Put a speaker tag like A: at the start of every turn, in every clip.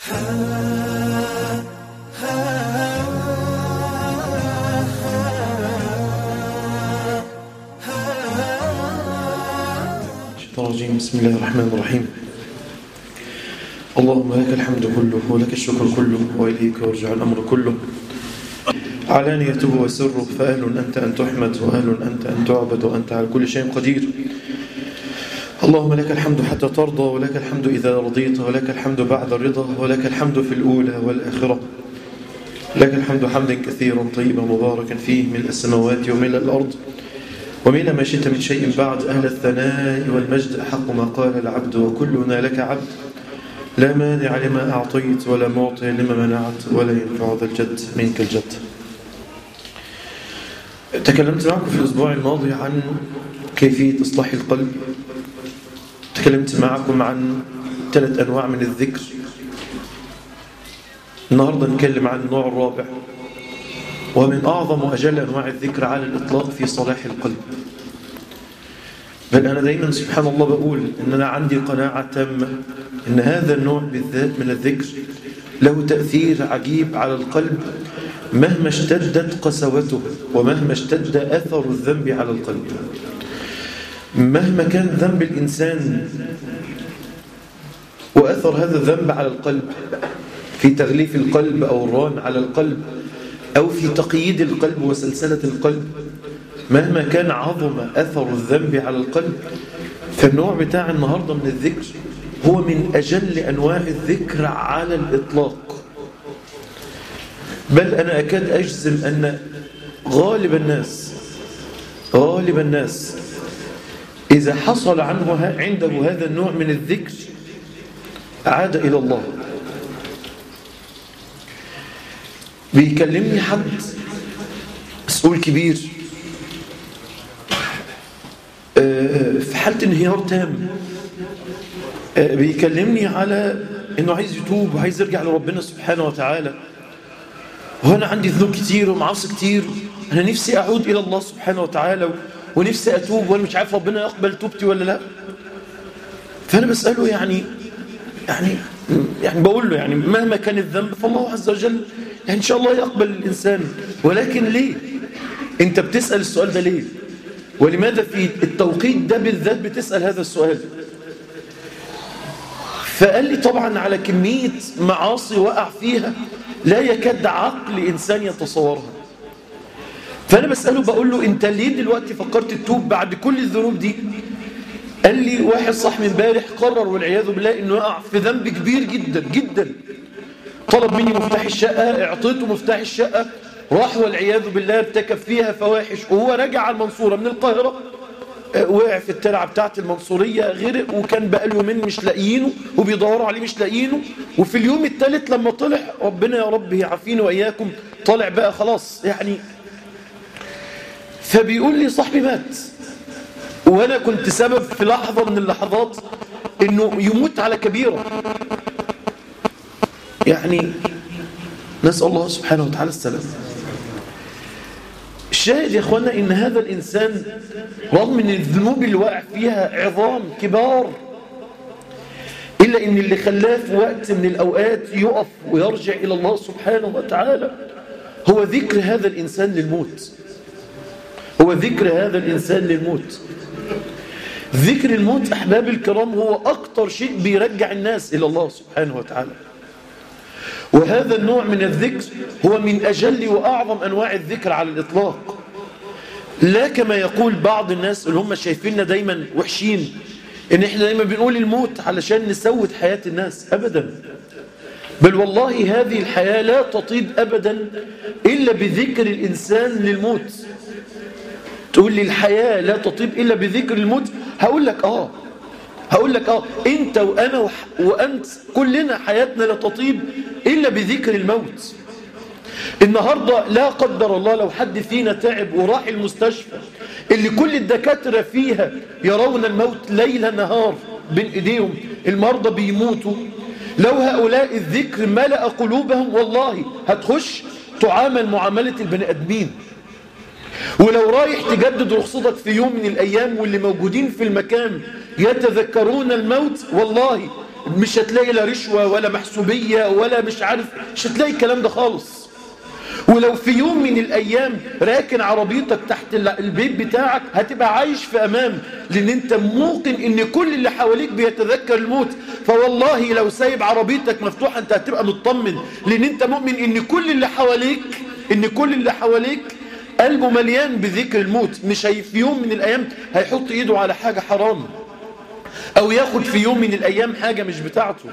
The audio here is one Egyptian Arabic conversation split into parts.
A: الشيطان الرجيم بسم الله الرحمن الرحيم اللهم لك الحمد كله ولك الشكر كله وإليك يرجع الأمر كله علانيته وسره فأهل أنت أن تحمد وأهل أنت أن تعبد وأنت على كل شيء قدير اللهم لك الحمد حتى ترضى ولك الحمد إذا رضيت ولك الحمد بعد الرضا ولك الحمد في الأولى والآخرة لك الحمد حمدا كثيرا طيبا مباركا فيه ملء السماوات وملء الأرض وملء ما شئت من شيء بعد أهل الثناء والمجد أحق ما قال العبد وكلنا لك عبد لا مانع لما أعطيت ولا معطي لما منعت ولا ينفع ذا الجد منك الجد تكلمت معكم في الأسبوع الماضي عن كيفية إصلاح القلب تكلمت معكم عن ثلاث أنواع من الذكر النهاردة نتكلم عن النوع الرابع ومن أعظم وأجل أنواع الذكر على الإطلاق في صلاح القلب بل أنا دايما سبحان الله بقول إن أنا عندي قناعة تامة إن هذا النوع بالذات من الذكر له تأثير عجيب على القلب مهما اشتدت قسوته ومهما اشتد أثر الذنب على القلب مهما كان ذنب الإنسان وأثر هذا الذنب على القلب في تغليف القلب أو الران على القلب أو في تقييد القلب وسلسلة القلب مهما كان عظم أثر الذنب على القلب فالنوع بتاع النهاردة من الذكر هو من أجل أنواع الذكر على الإطلاق بل أنا أكاد أجزم أن غالب الناس غالب الناس إذا حصل عنه عنده هذا النوع من الذكر عاد إلى الله بيكلمني حد مسؤول كبير في حالة انهيار تام بيكلمني على انه عايز يتوب وعايز يرجع لربنا سبحانه وتعالى وانا عندي ذنوب كتير ومعاصي كتير انا نفسي اعود الى الله سبحانه وتعالى ونفسي اتوب وانا مش عارف ربنا يقبل توبتي ولا لا فانا بساله يعني يعني يعني بقول له يعني مهما كان الذنب فالله عز وجل يعني ان شاء الله يقبل الانسان ولكن ليه انت بتسال السؤال ده ليه ولماذا في التوقيت ده بالذات بتسال هذا السؤال فقال لي طبعا على كميه معاصي وقع فيها لا يكاد عقل انسان يتصورها فانا بساله بقول له انت ليه دلوقتي فكرت تتوب بعد كل الذنوب دي قال لي واحد صاحبي امبارح قرر والعياذ بالله انه يقع في ذنب كبير جدا جدا طلب مني مفتاح الشقه اعطيته مفتاح الشقه راح والعياذ بالله ارتكب فيها فواحش وهو راجع على المنصوره من القاهره وقع في الترعه بتاعت المنصوريه غرق وكان بقاله يومين مش لاقيينه وبيدوروا عليه مش لاقيينه وفي اليوم الثالث لما طلع ربنا يا رب يعافينا واياكم طالع بقى خلاص يعني فبيقول لي صاحبي مات وانا كنت سبب في لحظه من اللحظات انه يموت على كبيره يعني نسال الله سبحانه وتعالى السلام الشاهد يا اخوانا ان هذا الانسان رغم ان الذنوب اللي واقع فيها عظام كبار الا ان اللي خلاه في وقت من الاوقات يقف ويرجع الى الله سبحانه وتعالى هو ذكر هذا الانسان للموت هو ذكر هذا الانسان للموت ذكر الموت أحباب الكرام هو أكتر شيء بيرجع الناس إلى الله سبحانه وتعالى وهذا النوع من الذكر هو من أجل وأعظم أنواع الذكر على الإطلاق لا كما يقول بعض الناس اللي هم شايفيننا دايما وحشين إن إحنا دايما بنقول الموت علشان نسود حياة الناس أبدا بل والله هذه الحياة لا تطيب أبدا إلا بذكر الإنسان للموت تقول لي الحياة لا تطيب إلا بذكر الموت هقول لك آه هقول لك آه أنت وأنا وح... وأنت كلنا حياتنا لا تطيب إلا بذكر الموت النهاردة لا قدر الله لو حد فينا تعب وراح المستشفى اللي كل الدكاترة فيها يرون الموت ليل نهار بين إيديهم المرضى بيموتوا لو هؤلاء الذكر ملأ قلوبهم والله هتخش تعامل معاملة البني أدمين ولو رايح تجدد رخصتك في يوم من الأيام واللي موجودين في المكان يتذكرون الموت والله مش هتلاقي لا رشوة ولا محسوبية ولا مش عارف مش هتلاقي الكلام ده خالص ولو في يوم من الأيام راكن عربيتك تحت البيت بتاعك هتبقى عايش في أمان لأن أنت موقن أن كل اللي حواليك بيتذكر الموت فوالله لو سايب عربيتك مفتوحة أنت هتبقى مطمن لأن أنت مؤمن أن كل اللي حواليك أن كل اللي حواليك قلبه مليان بذكر الموت مش هي في يوم من الأيام هيحط إيده على حاجة حرام أو ياخد في يوم من الأيام حاجة مش بتاعته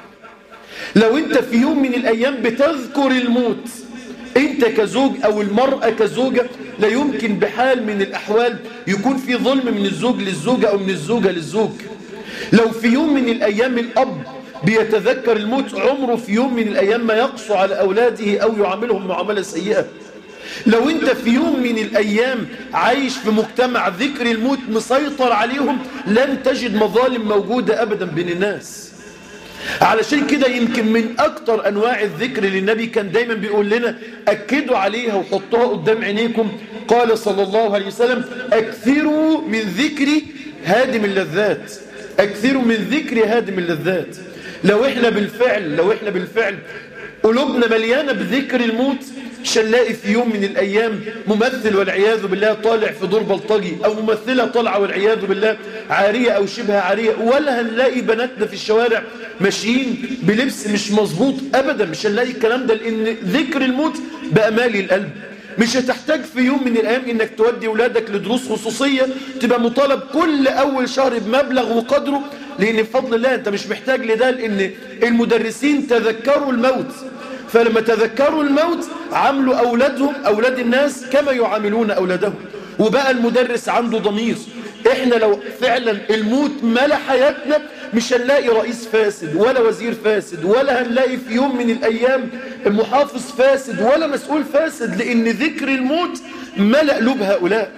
A: لو أنت في يوم من الأيام بتذكر الموت انت كزوج او المرأة كزوجة لا يمكن بحال من الاحوال يكون في ظلم من الزوج للزوجة او من الزوجة للزوج لو في يوم من الايام الاب بيتذكر الموت عمره في يوم من الايام ما يقص على اولاده او يعاملهم معاملة سيئة لو انت في يوم من الايام عايش في مجتمع ذكر الموت مسيطر عليهم لن تجد مظالم موجودة ابدا بين الناس علشان كده يمكن من أكتر أنواع الذكر اللي النبي كان دايما بيقول لنا أكدوا عليها وحطوها قدام عينيكم قال صلى الله عليه وسلم أكثروا من ذكر هادم اللذات أكثروا من ذكر هادم اللذات لو إحنا بالفعل لو إحنا بالفعل قلوبنا مليانة بذكر الموت مش هنلاقي في يوم من الأيام ممثل والعياذ بالله طالع في دور بلطجي أو ممثلة طالعة والعياذ بالله عارية أو شبه عارية ولا هنلاقي بناتنا في الشوارع ماشيين بلبس مش مظبوط أبدا مش هنلاقي الكلام ده لأن ذكر الموت بقى مالي القلب مش هتحتاج في يوم من الأيام إنك تودي ولادك لدروس خصوصية تبقى مطالب كل أول شهر بمبلغ وقدره لأن بفضل الله أنت مش محتاج لده لأن المدرسين تذكروا الموت فلما تذكروا الموت عملوا أولادهم أولاد الناس كما يعاملون أولادهم وبقى المدرس عنده ضمير احنا لو فعلا الموت ملا حياتنا مش هنلاقي رئيس فاسد ولا وزير فاسد ولا هنلاقي في يوم من الأيام محافظ فاسد ولا مسؤول فاسد لأن ذكر الموت ملأ قلوب هؤلاء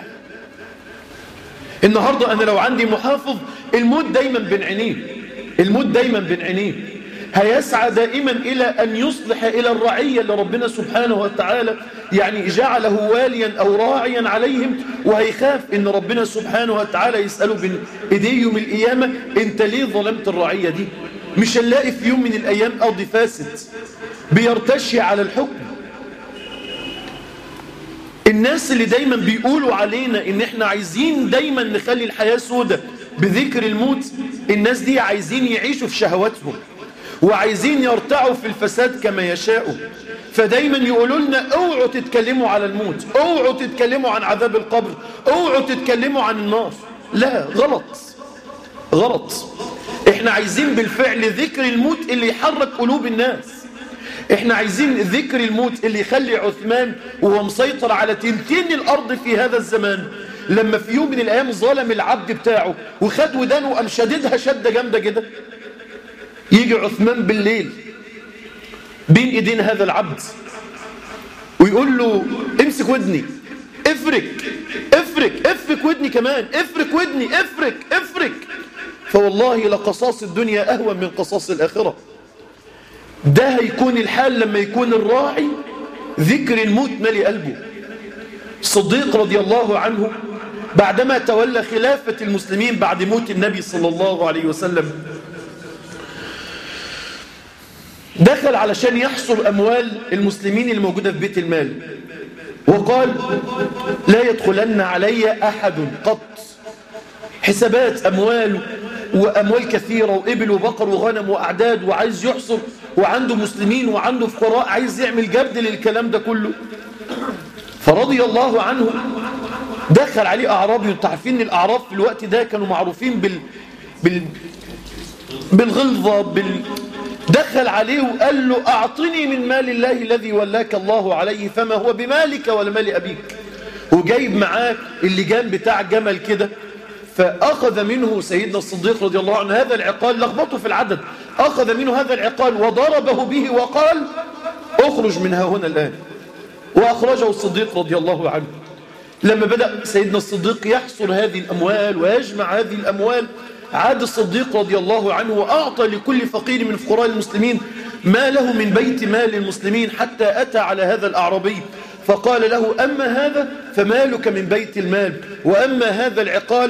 A: النهاردة أنا لو عندي محافظ الموت دايما بين عينيه الموت دايما بين عينيه هيسعى دائما إلى أن يصلح إلى الرعية اللي ربنا سبحانه وتعالى يعني جعله واليا أو راعيا عليهم وهيخاف إن ربنا سبحانه وتعالى يسأله بين إيديه يوم القيامة أنت ليه ظلمت الرعية دي مش هنلاقي في يوم من الأيام قاضي فاسد بيرتشي على الحكم الناس اللي دايما بيقولوا علينا ان احنا عايزين دايما نخلي الحياة سودة بذكر الموت الناس دي عايزين يعيشوا في شهواتهم وعايزين يرتعوا في الفساد كما يشاءوا فدايما يقولوا لنا اوعوا تتكلموا على الموت اوعوا تتكلموا عن عذاب القبر اوعوا تتكلموا عن النار لا غلط غلط احنا عايزين بالفعل ذكر الموت اللي يحرك قلوب الناس احنا عايزين ذكر الموت اللي يخلي عثمان وهو مسيطر على تلتين الارض في هذا الزمان لما في يوم من الايام ظلم العبد بتاعه وخد ودانه وقام شددها شده جامده كده يجي عثمان بالليل بين ايدين هذا العبد ويقول له امسك ودني افرك افرك افرك ودني كمان افرك ودني افرك افرك فوالله لقصاص الدنيا اهون من قصاص الاخره ده هيكون الحال لما يكون الراعي ذكر الموت ملي قلبه الصديق رضي الله عنه بعدما تولى خلافة المسلمين بعد موت النبي صلى الله عليه وسلم دخل علشان يحصر أموال المسلمين الموجودة في بيت المال وقال لا يدخلن علي أحد قط حسابات أموال وأموال كثيرة وإبل وبقر وغنم وأعداد وعايز يحصر وعنده مسلمين وعنده فقراء عايز يعمل جبد للكلام ده كله فرضي الله عنه دخل عليه أعرابي وانتوا عارفين ان الأعراب في الوقت ده كانوا معروفين بال... بال... بالغلظة بال... دخل عليه وقال له أعطني من مال الله الذي ولاك الله عليه فما هو بمالك ولا مال أبيك وجايب معاه اللجام بتاع جمل كده فأخذ منه سيدنا الصديق رضي الله عنه هذا العقال لخبطه في العدد أخذ منه هذا العقال وضربه به وقال اخرج منها هنا الآن وأخرجه الصديق رضي الله عنه لما بدأ سيدنا الصديق يحصر هذه الأموال ويجمع هذه الأموال عاد الصديق رضي الله عنه وأعطى لكل فقير من فقراء المسلمين ما له من بيت مال المسلمين حتى أتى على هذا الأعرابي فقال له أما هذا فمالك من بيت المال وأما هذا العقال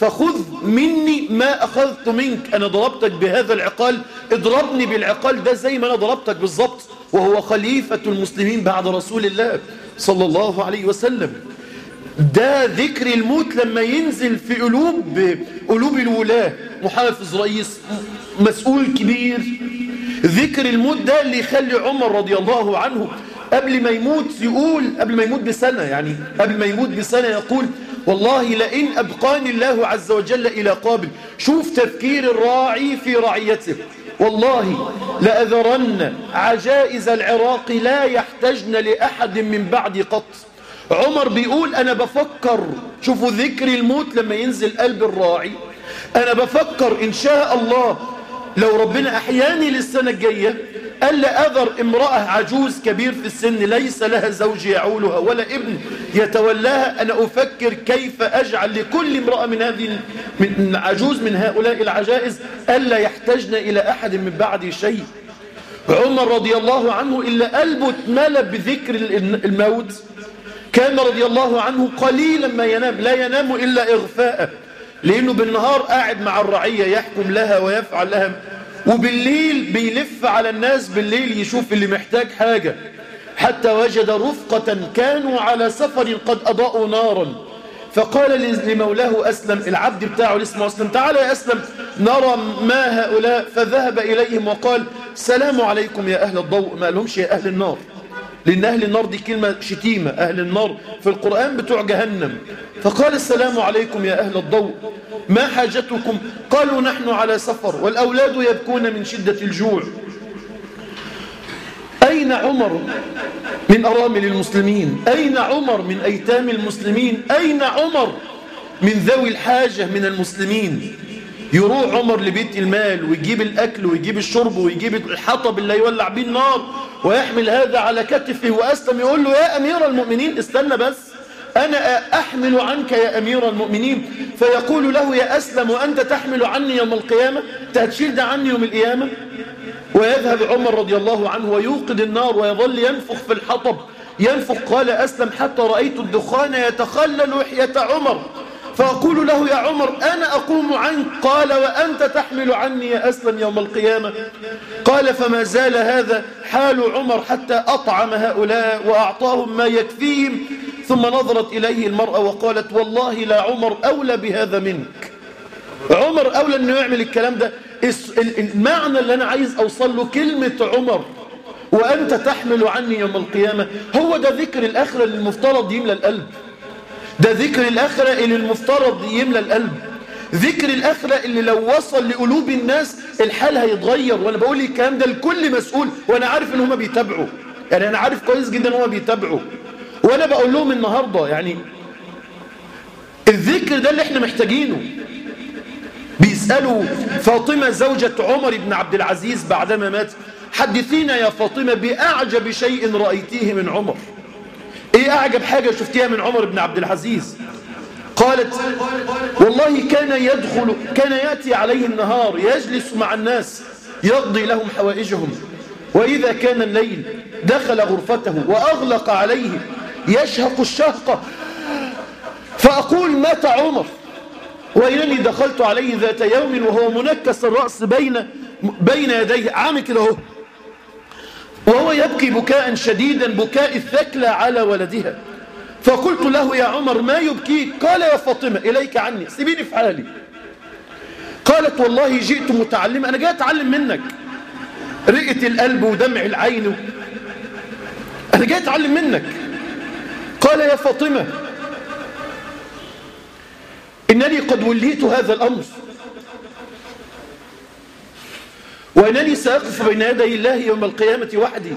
A: فخذ مني ما أخذت منك أنا ضربتك بهذا العقال اضربني بالعقال ده زي ما أنا ضربتك بالضبط وهو خليفة المسلمين بعد رسول الله صلى الله عليه وسلم ده ذكر الموت لما ينزل في قلوب قلوب الولاة محافظ رئيس مسؤول كبير ذكر الموت ده اللي يخلي عمر رضي الله عنه قبل ما يموت يقول قبل ما يموت بسنة يعني قبل ما يموت بسنة يقول والله لئن أبقاني الله عز وجل إلى قابل شوف تفكير الراعي في رعيته والله لأذرن عجائز العراق لا يحتجن لأحد من بعد قط عمر بيقول أنا بفكر شوفوا ذكر الموت لما ينزل قلب الراعي أنا بفكر إن شاء الله لو ربنا أحياني للسنة الجاية ألا أذر امرأة عجوز كبير في السن ليس لها زوج يعولها ولا ابن يتولاها أنا أفكر كيف أجعل لكل امرأة من هذه من عجوز من هؤلاء العجائز ألا يحتجن إلى أحد من بعد شيء عمر رضي الله عنه إلا قلبه اتملى بذكر الموت كان رضي الله عنه قليلا ما ينام لا ينام إلا إغفاء لأنه بالنهار قاعد مع الرعية يحكم لها ويفعل لها وبالليل بيلف على الناس بالليل يشوف اللي محتاج حاجة حتى وجد رفقة كانوا على سفر قد أضاءوا نارا فقال لمولاه أسلم العبد بتاعه اللي اسمه أسلم تعال يا أسلم نرى ما هؤلاء فذهب إليهم وقال سلام عليكم يا أهل الضوء ما لهمش يا أهل النار لأن أهل النار دي كلمة شتيمة أهل النار في القرآن بتوع جهنم فقال السلام عليكم يا أهل الضوء ما حاجتكم قالوا نحن على سفر والأولاد يبكون من شدة الجوع أين عمر من أرامل المسلمين أين عمر من أيتام المسلمين أين عمر من ذوي الحاجة من المسلمين يروح عمر لبيت المال ويجيب الأكل ويجيب الشرب ويجيب الحطب اللي يولع بيه النار ويحمل هذا على كتفه وأسلم يقول له يا أمير المؤمنين استنى بس أنا أحمل عنك يا أمير المؤمنين فيقول له يا أسلم وأنت تحمل عني يوم القيامة تهتشيل ده عني يوم القيامة ويذهب عمر رضي الله عنه ويوقد النار ويظل ينفخ في الحطب ينفخ قال أسلم حتى رأيت الدخان يتخلل لحية عمر فأقول له يا عمر أنا أقوم عنك قال وأنت تحمل عني يا أسلم يوم القيامة قال فما زال هذا حال عمر حتى أطعم هؤلاء وأعطاهم ما يكفيهم ثم نظرت إليه المرأة وقالت والله لا عمر أولى بهذا منك عمر أولى أنه يعمل الكلام ده المعنى اللي أنا عايز أوصل له كلمة عمر وأنت تحمل عني يوم القيامة هو ده ذكر الآخرة اللي المفترض يملى القلب ده ذكر الآخرة اللي المفترض يملى القلب ذكر الآخرة اللي لو وصل لقلوب الناس الحال هيتغير وأنا بقول الكلام ده لكل مسؤول وأنا عارف إن هما بيتابعوا يعني أنا عارف كويس جدا إن هما بيتابعوا وأنا بقول لهم النهاردة يعني الذكر ده اللي احنا محتاجينه بيسألوا فاطمة زوجة عمر بن عبد العزيز بعدما مات حدثينا يا فاطمة بأعجب شيء رأيتيه من عمر ايه اعجب حاجة شفتيها من عمر بن عبد العزيز قالت والله كان يدخل كان يأتي عليه النهار يجلس مع الناس يقضي لهم حوائجهم وإذا كان الليل دخل غرفته وأغلق عليه يشهق الشهقة فأقول مات عمر وإنني دخلت عليه ذات يوم وهو منكس الرأس بين بين يديه عامل كده اهو وهو يبكي بكاء شديدا بكاء الثكلى على ولدها فقلت له يا عمر ما يبكيك قال يا فاطمة إليك عني سيبيني في حالي قالت والله جئت متعلمة أنا جاي أتعلم منك رئة القلب ودمع العين أنا جاي أتعلم منك قال يا فاطمة إنني قد وليت هذا الأمر وإنني سأقف بين يدي الله يوم القيامة وحدي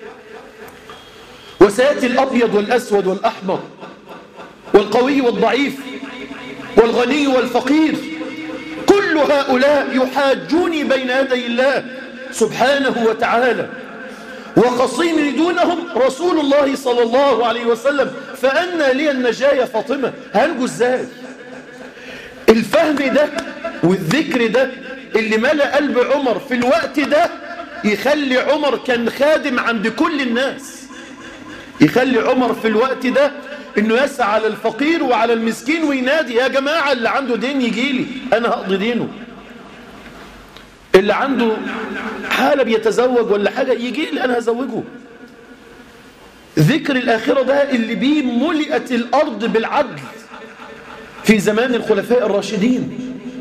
A: وسيأتي الأبيض والأسود والأحمر والقوي والضعيف والغني والفقير كل هؤلاء يحاجوني بين يدي الله سبحانه وتعالى وقصيم دونهم رسول الله صلى الله عليه وسلم فأنا لي النجاة يا فاطمة هنجو ازاي الفهم ده والذكر ده اللي ملأ قلب عمر في الوقت ده يخلي عمر كان خادم عند كل الناس يخلي عمر في الوقت ده انه يسعى على الفقير وعلى المسكين وينادي يا جماعة اللي عنده دين يجي لي انا هقضي دينه اللي عنده حالة بيتزوج ولا حاجة يجي لي انا هزوجه ذكر الآخرة ده اللي بيه ملئت الأرض بالعدل في زمان الخلفاء الراشدين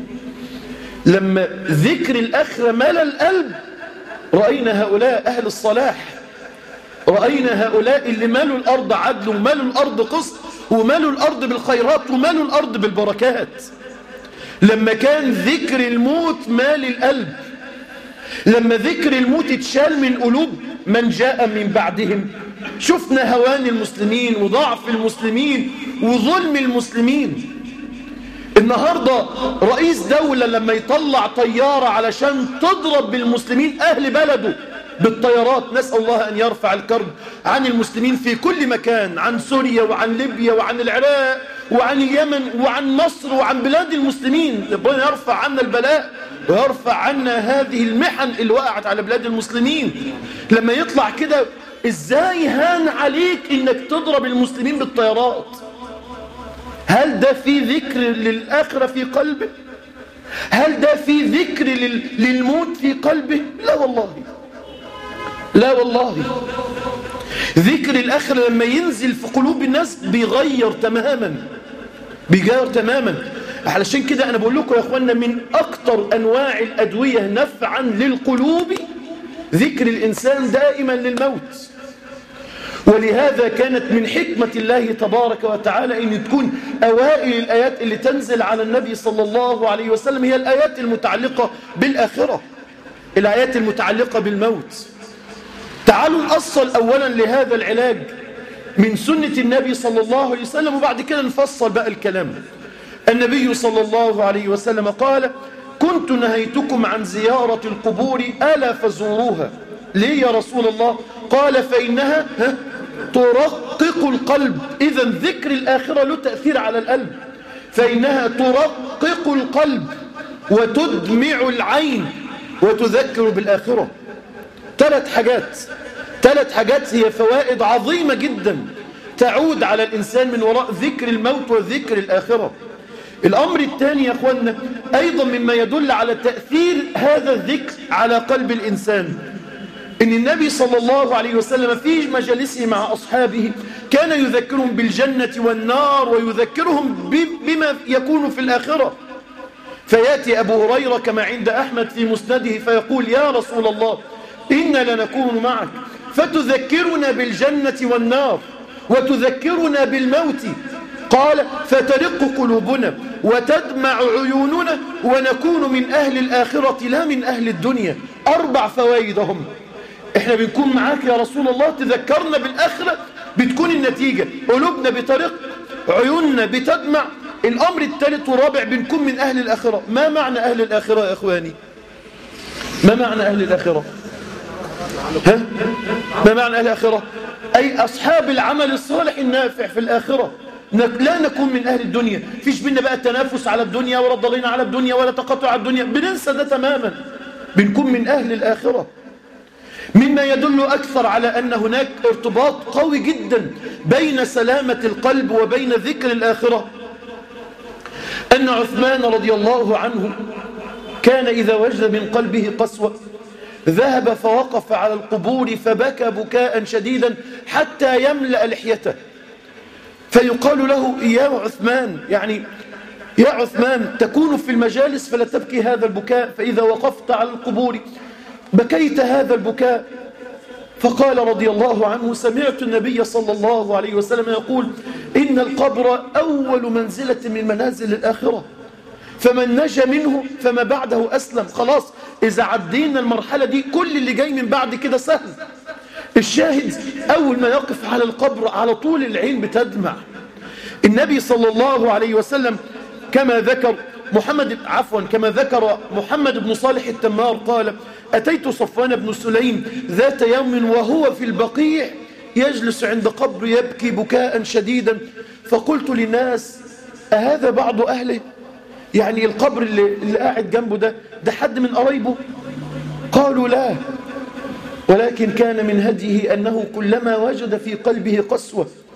A: لما ذكر الآخرة ملى القلب رأينا هؤلاء أهل الصلاح رأينا هؤلاء اللي مالوا الأرض عدل ومالوا الأرض قسط ومالوا الأرض بالخيرات ومالوا الأرض بالبركات لما كان ذكر الموت مال القلب لما ذكر الموت اتشال من قلوب من جاء من بعدهم شفنا هوان المسلمين وضعف المسلمين وظلم المسلمين النهاردة رئيس دولة لما يطلع طيارة علشان تضرب بالمسلمين أهل بلده بالطيارات نسأل الله أن يرفع الكرب عن المسلمين في كل مكان عن سوريا وعن ليبيا وعن العراق وعن اليمن وعن مصر وعن بلاد المسلمين ربنا يرفع عنا البلاء ويرفع عنا هذه المحن اللي وقعت على بلاد المسلمين لما يطلع كده ازاي هان عليك انك تضرب المسلمين بالطيارات هل ده في ذكر للآخرة في قلبه هل ده في ذكر لل... للموت في قلبه لا والله لا والله ذكر الآخرة لما ينزل في قلوب الناس بيغير تماما بيغير تماما علشان كده أنا بقول لكم يا أخوانا من أكتر أنواع الأدوية نفعا للقلوب ذكر الإنسان دائما للموت ولهذا كانت من حكمة الله تبارك وتعالى أن تكون أوائل الآيات اللي تنزل على النبي صلى الله عليه وسلم هي الآيات المتعلقة بالآخرة الآيات المتعلقة بالموت تعالوا نأصل أولا لهذا العلاج من سنة النبي صلى الله عليه وسلم وبعد كده نفصل بقى الكلام النبي صلى الله عليه وسلم قال كنت نهيتكم عن زيارة القبور ألا فزوروها ليه يا رسول الله قال فإنها ترقق القلب إذا ذكر الآخرة له تأثير على القلب فإنها ترقق القلب وتدمع العين وتذكر بالآخرة ثلاث حاجات ثلاث حاجات هي فوائد عظيمة جدا تعود على الإنسان من وراء ذكر الموت وذكر الآخرة الأمر الثاني يا أخوانا أيضا مما يدل على تأثير هذا الذكر على قلب الإنسان إن النبي صلى الله عليه وسلم في مجالسه مع أصحابه كان يذكرهم بالجنة والنار ويذكرهم بما يكون في الآخرة فيأتي أبو هريرة كما عند أحمد في مسنده فيقول يا رسول الله إنا لنكون معك فتذكرنا بالجنة والنار وتذكرنا بالموت قال فترق قلوبنا وتدمع عيوننا ونكون من أهل الآخرة لا من أهل الدنيا أربع فوائدهم احنا بنكون معاك يا رسول الله تذكرنا بالآخرة بتكون النتيجة قلوبنا بطريق عيوننا بتدمع الأمر الثالث والرابع بنكون من أهل الآخرة ما معنى أهل الآخرة يا أخواني ما معنى أهل الآخرة ها؟ ما معنى أهل الآخرة أي أصحاب العمل الصالح النافع في الآخرة لا نكون من أهل الدنيا فيش بينا بقى التنافس على الدنيا ولا ضلينا على الدنيا ولا تقطع على الدنيا بننسى ده تماما بنكون من أهل الآخرة مما يدل أكثر على أن هناك ارتباط قوي جدا بين سلامة القلب وبين ذكر الآخرة أن عثمان رضي الله عنه كان إذا وجد من قلبه قسوة ذهب فوقف على القبور فبكى بكاء شديدا حتى يملأ لحيته فيقال له يا عثمان يعني يا عثمان تكون في المجالس فلا تبكي هذا البكاء فإذا وقفت على القبور بكيت هذا البكاء فقال رضي الله عنه سمعت النبي صلى الله عليه وسلم يقول إن القبر أول منزلة من منازل الآخرة فمن نجا منه فما بعده أسلم خلاص إذا عدينا المرحلة دي كل اللي جاي من بعد كده سهل الشاهد أول ما يقف على القبر على طول العين بتدمع النبي صلى الله عليه وسلم كما ذكر محمد عفوا كما ذكر محمد بن صالح التمار قال أتيت صفوان بن سليم ذات يوم وهو في البقيع يجلس عند قبر يبكي بكاء شديدا فقلت للناس أهذا بعض أهله يعني القبر اللي, اللي قاعد جنبه ده ده حد من قرايبه قالوا لا ولكن كان من هديه أنه كلما وجد في قلبه قسوة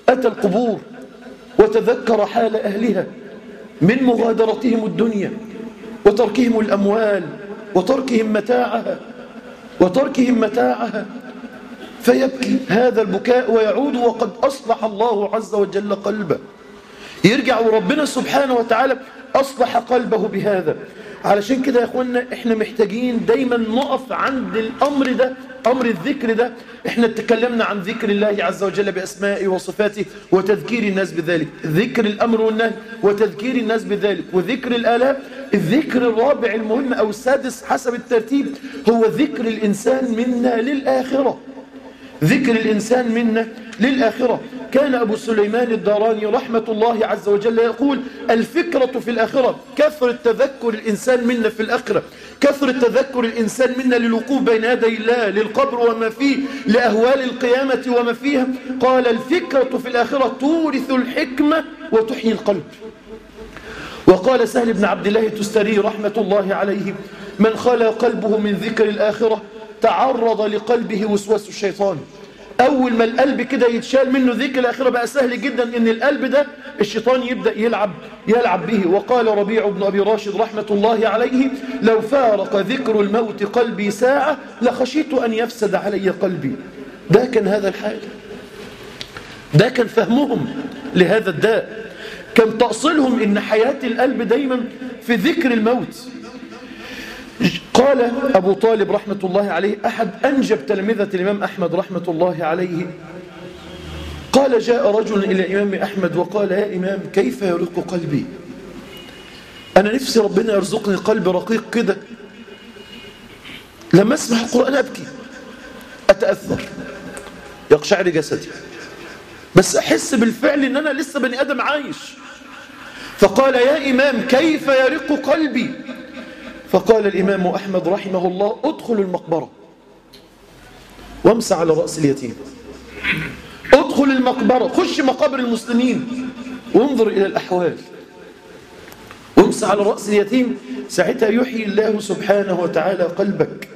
A: أتى القبور وتذكر حال أهلها من مغادرتهم الدنيا وتركهم الأموال وتركهم متاعها وتركهم متاعها فيبكي هذا البكاء ويعود وقد أصلح الله عز وجل قلبه يرجع وربنا سبحانه وتعالى أصلح قلبه بهذا علشان كده يا أخوانا إحنا محتاجين دايما نقف عند الأمر ده أمر الذكر ده إحنا تكلمنا عن ذكر الله عز وجل بأسمائه وصفاته وتذكير الناس بذلك ذكر الأمر والنهي وتذكير الناس بذلك وذكر الآلاء الذكر الرابع المهم أو السادس حسب الترتيب هو ذكر الإنسان منا للآخرة ذكر الإنسان منا للآخرة كان أبو سليمان الداراني رحمة الله عز وجل يقول الفكرة في الآخرة كثرة تذكر الإنسان منا في الآخرة كثرة تذكر الإنسان منا للوقوف بين يدي الله للقبر وما فيه لأهوال القيامة وما فيها قال الفكرة في الآخرة تورث الحكمة وتحيي القلب وقال سهل بن عبد الله التستري رحمة الله عليه من خلى قلبه من ذكر الآخرة تعرض لقلبه وسواس الشيطان أول ما القلب كده يتشال منه ذكر الآخرة بقى سهل جدا إن القلب ده الشيطان يبدأ يلعب يلعب به وقال ربيع بن أبي راشد رحمة الله عليه لو فارق ذكر الموت قلبي ساعة لخشيت أن يفسد علي قلبي ده كان هذا الحال ده كان فهمهم لهذا الداء كان تأصيلهم إن حياة القلب دايما في ذكر الموت قال أبو طالب رحمة الله عليه أحد أنجب تلمذة الإمام أحمد رحمة الله عليه قال جاء رجل إلى الإمام أحمد وقال يا إمام كيف يرق قلبي أنا نفسي ربنا يرزقني قلب رقيق كده لما أسمع القرآن أبكي أتأثر يقشعر جسدي بس أحس بالفعل أن أنا لسه بني آدم عايش فقال يا إمام كيف يرق قلبي فقال الإمام أحمد رحمه الله ادخل المقبرة وامسى على رأس اليتيم ادخل المقبرة خش مقابر المسلمين وانظر إلى الأحوال وامسى على رأس اليتيم ساعتها يحيي الله سبحانه وتعالى قلبك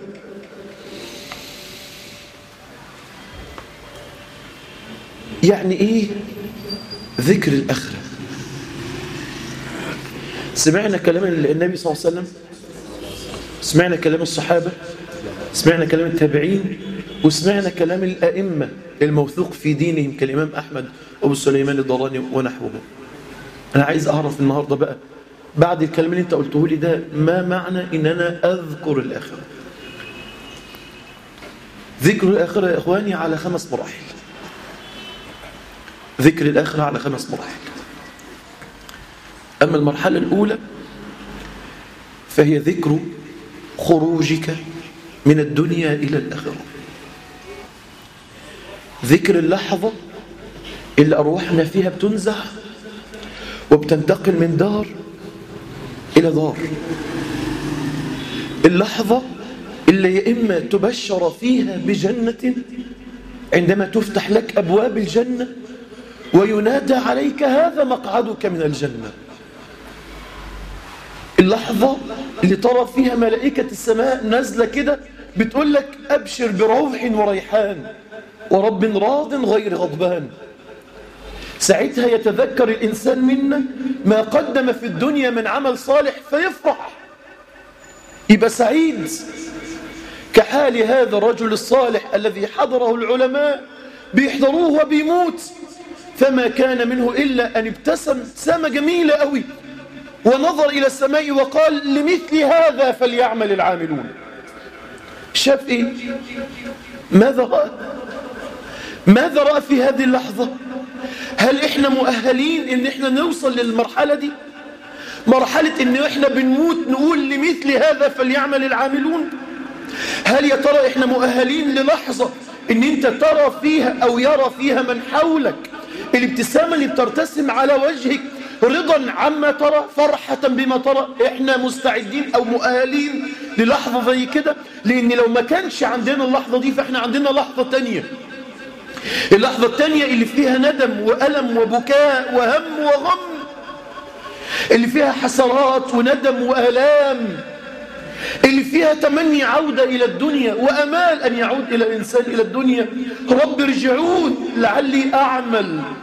A: يعني إيه ذكر الآخرة سمعنا كلام النبي صلى الله عليه وسلم سمعنا كلام الصحابة سمعنا كلام التابعين وسمعنا كلام الأئمة الموثوق في دينهم كالإمام أحمد وأبو سليمان الضراني ونحوه أنا عايز أعرف النهاردة بقى بعد الكلام اللي أنت قلته لي ده ما معنى إن أنا أذكر الآخرة ذكر الآخرة يا إخواني على خمس مراحل ذكر الآخرة على خمس مراحل أما المرحلة الأولى فهي ذكر خروجك من الدنيا إلى الآخرة ذكر اللحظة اللي أرواحنا فيها بتنزع وبتنتقل من دار إلى دار اللحظة اللي يا إما تبشر فيها بجنة عندما تفتح لك أبواب الجنة وينادى عليك هذا مقعدك من الجنة اللحظة اللي ترى فيها ملائكة السماء نازلة كده بتقول لك أبشر بروح وريحان ورب راض غير غضبان ساعتها يتذكر الإنسان منا ما قدم في الدنيا من عمل صالح فيفرح يبقى سعيد كحال هذا الرجل الصالح الذي حضره العلماء بيحضروه وبيموت فما كان منه إلا أن ابتسم ابتسامة جميلة قوي ونظر إلى السماء وقال لمثل هذا فليعمل العاملون شاف إيه ماذا رأى ماذا رأى في هذه اللحظة هل إحنا مؤهلين إن إحنا نوصل للمرحلة دي مرحلة إن إحنا بنموت نقول لمثل هذا فليعمل العاملون هل يا ترى إحنا مؤهلين للحظة إن أنت ترى فيها أو يرى فيها من حولك الابتسامة اللي بترتسم على وجهك رضا عما ترى فرحة بما ترى احنا مستعدين او مؤهلين للحظة زي كده لان لو ما كانش عندنا اللحظة دي فاحنا عندنا لحظة تانية اللحظة التانية اللي فيها ندم وألم وبكاء وهم وغم اللي فيها حسرات وندم وآلام اللي فيها تمني عودة إلى الدنيا وأمال أن يعود إلى الإنسان إلى الدنيا رب ارجعون لعلي أعمل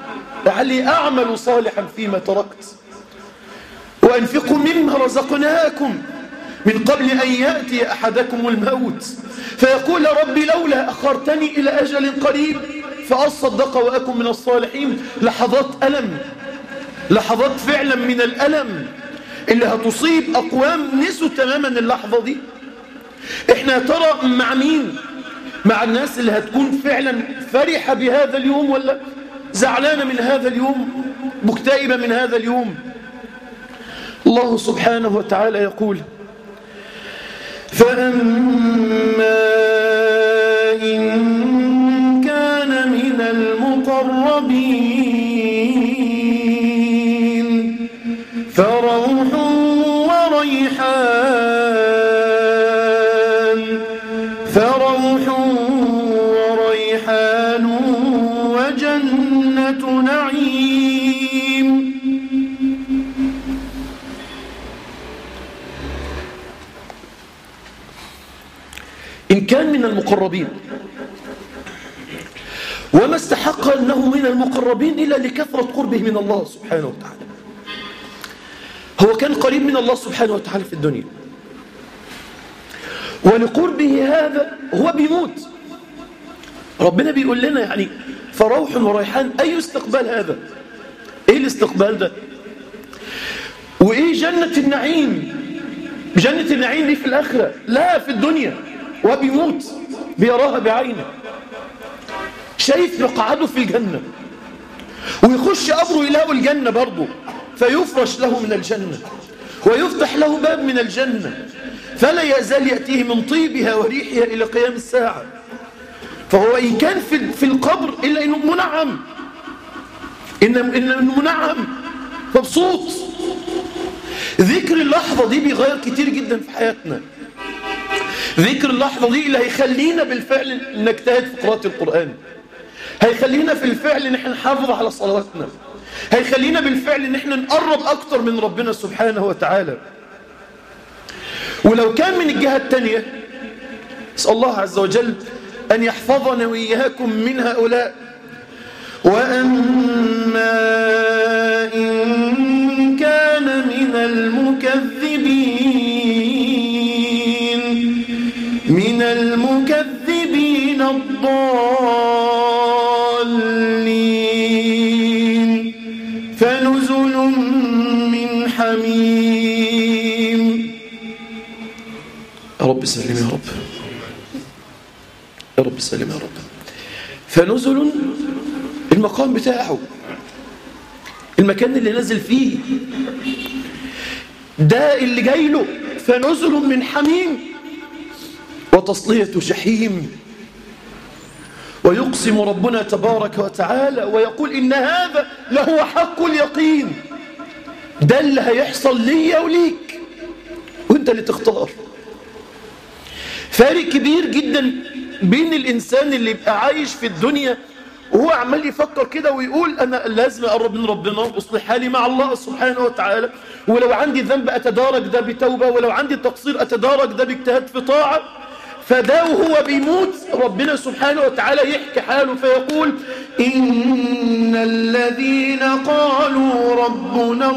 A: لعلي أعمل صالحا فيما تركت وأنفقوا مما رزقناكم من قبل أن يأتي أحدكم الموت فيقول ربي لولا أخرتني إلى أجل قريب فأصدق وأكن من الصالحين لحظات ألم لحظات فعلا من الألم اللي هتصيب أقوام نسوا تماما اللحظة دي احنا ترى مع مين مع الناس اللي هتكون فعلا فرحة بهذا اليوم ولا زعلانة من هذا اليوم مكتئبة من هذا اليوم الله سبحانه وتعالى يقول فأما إن كان من المقربين فروح وريحان فروح وريحان وجنة نعيم إن كان من المقربين وما استحق أنه من المقربين إلا لكثرة قربه من الله سبحانه وتعالى هو كان قريب من الله سبحانه وتعالى في الدنيا ولقربه هذا هو بيموت ربنا بيقول لنا يعني فروح وريحان أي استقبال هذا إيه الاستقبال ده وإيه جنة النعيم جنة النعيم دي في الآخرة لا في الدنيا وبيموت بيراها بعينه شايف مقعده في الجنة ويخش قبره يلاقوا الجنة برضه فيفرش له من الجنة ويفتح له باب من الجنة فلا يزال يأتيه من طيبها وريحها إلى قيام الساعة فهو إن كان في في القبر إلا إنه منعم إن إنه منعم مبسوط ذكر اللحظة دي بيغير كتير جدا في حياتنا ذكر اللحظة دي اللي هيخلينا بالفعل نجتهد في قراءة القرآن هيخلينا في الفعل ان احنا نحافظ على صلواتنا هيخلينا بالفعل ان احنا نقرب اكتر من ربنا سبحانه وتعالى ولو كان من الجهة التانية اسأل الله عز وجل أن يحفظنا وإياكم من هؤلاء وأما إن كان من المكذبين من المكذبين الضالين فنزل من حميم يا رب سلم يا رب يا رب سلم يا رب فنزل المقام بتاعه المكان اللي نزل فيه ده اللي جاي له فنزل من حميم وتصلية جحيم ويقسم ربنا تبارك وتعالى ويقول إن هذا لهو حق اليقين ده اللي هيحصل لي وليك وانت اللي تختار فارق كبير جدا بين الإنسان اللي يبقى عايش في الدنيا وهو عمال يفكر كده ويقول أنا لازم أقرب من ربنا وأصلح حالي مع الله سبحانه وتعالى ولو عندي ذنب أتدارك ده بتوبة ولو عندي تقصير أتدارك ده باجتهاد في طاعة فده وهو بيموت ربنا سبحانه وتعالى يحكي حاله فيقول إن الذين قالوا ربنا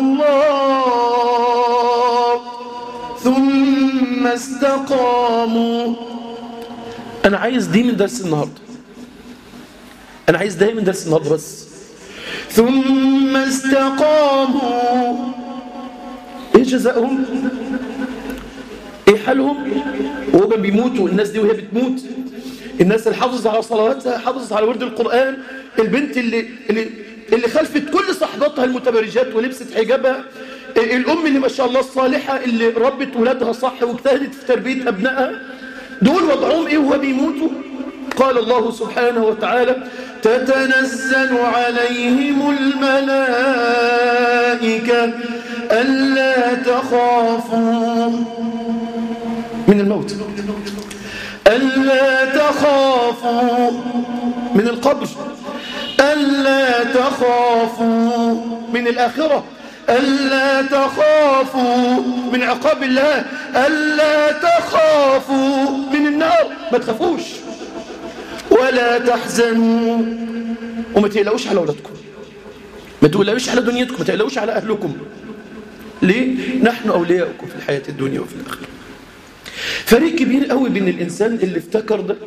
A: الله ثم استقاموا أنا عايز دي من درس النهاردة أنا عايز ده من درس النهاردة بس ثم استقاموا إيه جزاؤهم إيه حالهم وهم بيموتوا الناس دي وهي بتموت الناس اللي حافظت على صلواتها حافظت على ورد القرآن البنت اللي اللي اللي خلفت كل صحباتها المتبرجات ولبست حجابها الأم اللي ما شاء الله الصالحة اللي ربت ولادها صح واجتهدت في تربية أبنائها دول وضعهم إيه وهو بيموتوا قال الله سبحانه وتعالى تتنزل عليهم الملائكة ألا تخافوا من الموت ألا تخافوا من القبر ألا تخافوا من الآخرة ألا تخافوا من عقاب الله ألا تخافوا من النار ما تخافوش ولا تحزنوا وما تقلقوش على أولادكم ما تقلقوش على دنيتكم ما تقلقوش على أهلكم ليه؟ نحن أولياؤكم في الحياة الدنيا وفي الآخرة فريق كبير قوي بين الإنسان اللي افتكر ده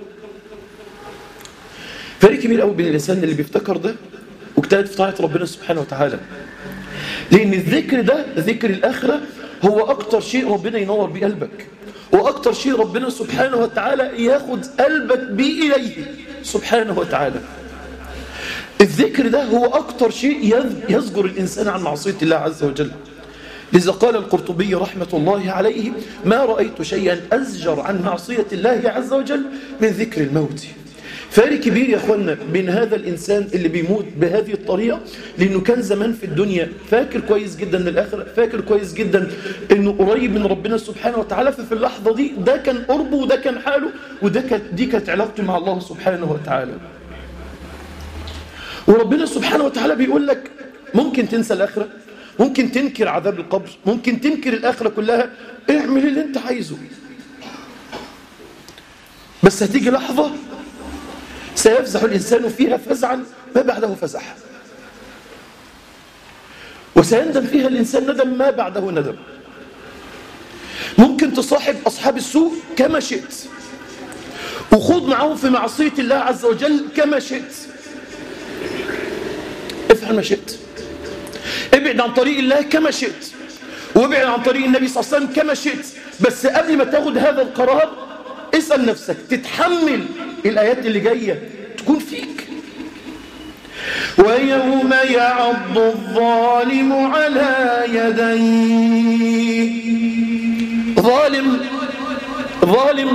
A: فريق كبير قوي بين الإنسان اللي بيفتكر ده واجتهد في طاعة ربنا سبحانه وتعالى لأن الذكر ده ذكر الآخرة هو أكتر شيء ربنا ينور بيه قلبك وأكتر شيء ربنا سبحانه وتعالى ياخد قلبك بيه إليه سبحانه وتعالى الذكر ده هو أكتر شيء يزجر الإنسان عن معصية الله عز وجل لذا قال القرطبي رحمة الله عليه ما رأيت شيئا أزجر عن معصية الله عز وجل من ذكر الموت فارق كبير يا أخوانا بين هذا الإنسان اللي بيموت بهذه الطريقة لأنه كان زمان في الدنيا فاكر كويس جدا للآخرة فاكر كويس جدا أنه قريب من ربنا سبحانه وتعالى ففي اللحظة دي ده كان قربه وده كان حاله وده كانت دي كانت علاقته مع الله سبحانه وتعالى وربنا سبحانه وتعالى بيقول لك ممكن تنسى الآخرة ممكن تنكر عذاب القبر ممكن تنكر الآخرة كلها اعمل اللي انت عايزه بس هتيجي لحظة سيفزع الإنسان فيها فزعا ما بعده فزع وسيندم فيها الإنسان ندم ما بعده ندم ممكن تصاحب أصحاب السوء كما شئت وخوض معهم في معصية الله عز وجل كما شئت افعل ما شئت ابعد عن طريق الله كما شئت وابعد عن طريق النبي صلى الله عليه وسلم كما شئت بس قبل ما تاخد هذا القرار اسأل نفسك تتحمل الآيات اللي جاية تكون فيك ويوم يعض الظالم على يديه ظالم ظالم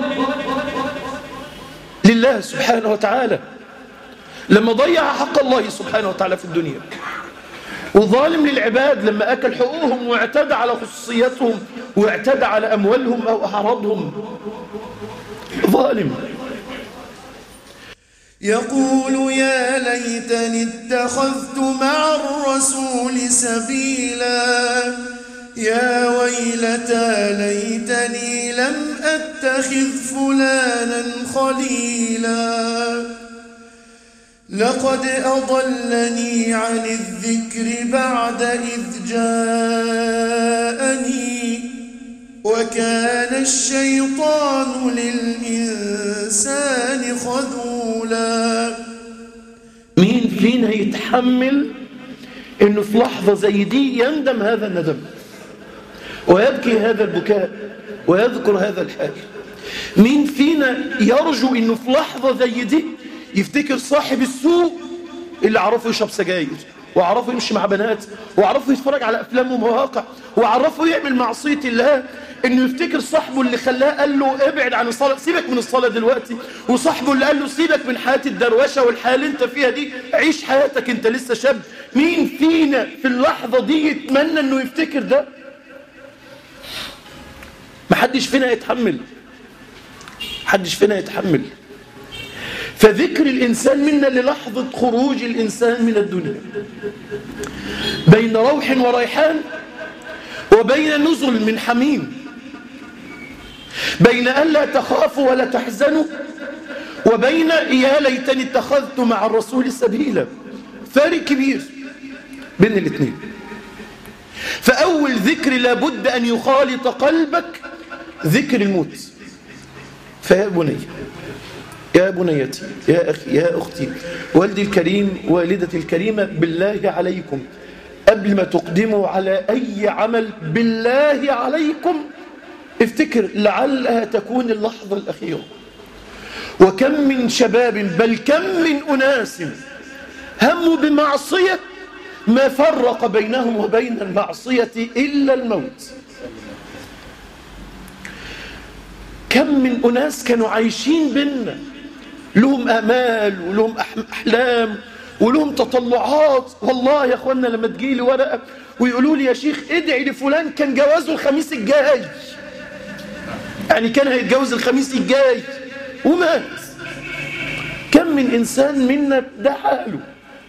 A: لله سبحانه وتعالى لما ضيع حق الله سبحانه وتعالى في الدنيا وظالم للعباد لما أكل حقوقهم واعتدى على خصوصياتهم واعتدى على أموالهم أو أعراضهم ظالم
B: يقول يا ليتني اتخذت مع الرسول سبيلا يا ويلتى ليتني لم أتخذ فلانا خليلا لقد أضلني عن الذكر بعد إذ جاءني وكان الشيطان للإنسان خذولا
A: مين فينا يتحمل انه في لحظة زي دي يندم هذا الندم ويبكي هذا البكاء ويذكر هذا الحال مين فينا يرجو انه في لحظة زي دي يفتكر صاحب السوء اللي عرفه يشرب سجاير وعرفه يمشي مع بنات وعرفه يتفرج على افلام ومواقع وعرفه يعمل معصية الله انه يفتكر صاحبه اللي خلاه قال له ابعد عن الصلاة سيبك من الصلاة دلوقتي وصاحبه اللي قال له سيبك من حياة الدروشة والحياة اللي انت فيها دي عيش حياتك انت لسه شاب مين فينا في اللحظة دي يتمنى انه يفتكر ده محدش فينا يتحمل محدش فينا يتحمل فذكر الإنسان منا للحظة خروج الإنسان من الدنيا بين روح وريحان وبين نزل من حميم بين ألا تخافوا ولا تحزنوا وبين يا ليتني اتخذت مع الرسول سبيلا فارق كبير بين الاثنين فأول ذكر لابد أن يخالط قلبك ذكر الموت فيا بني يا بنيتي يا أخي يا أختي والدي الكريم والدتي الكريمة بالله عليكم قبل ما تقدموا على أي عمل بالله عليكم افتكر لعلها تكون اللحظة الأخيرة وكم من شباب بل كم من أناس هموا بمعصية ما فرق بينهم وبين المعصية إلا الموت كم من أناس كانوا عايشين بينا لهم آمال ولهم أحلام ولهم تطلعات والله يا أخوانا لما تجيلي ورقة ويقولوا لي يا شيخ ادعي لفلان كان جوازه الخميس الجاي يعني كان هيتجوز الخميس الجاي ومات كم من إنسان منا ده حاله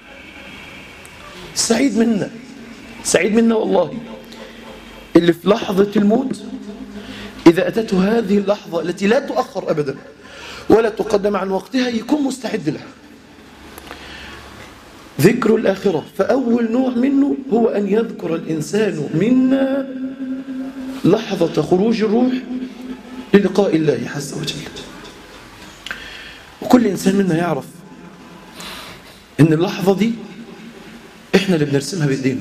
A: سعيد منا سعيد منا والله اللي في لحظة الموت إذا أتته هذه اللحظة التي لا تؤخر أبدا ولا تقدم عن وقتها يكون مستعد لها ذكر الآخرة فأول نوع منه هو أن يذكر الإنسان منا لحظة خروج الروح للقاء الله عز وجل وكل إنسان منا يعرف إن اللحظة دي إحنا اللي بنرسمها بإيدينا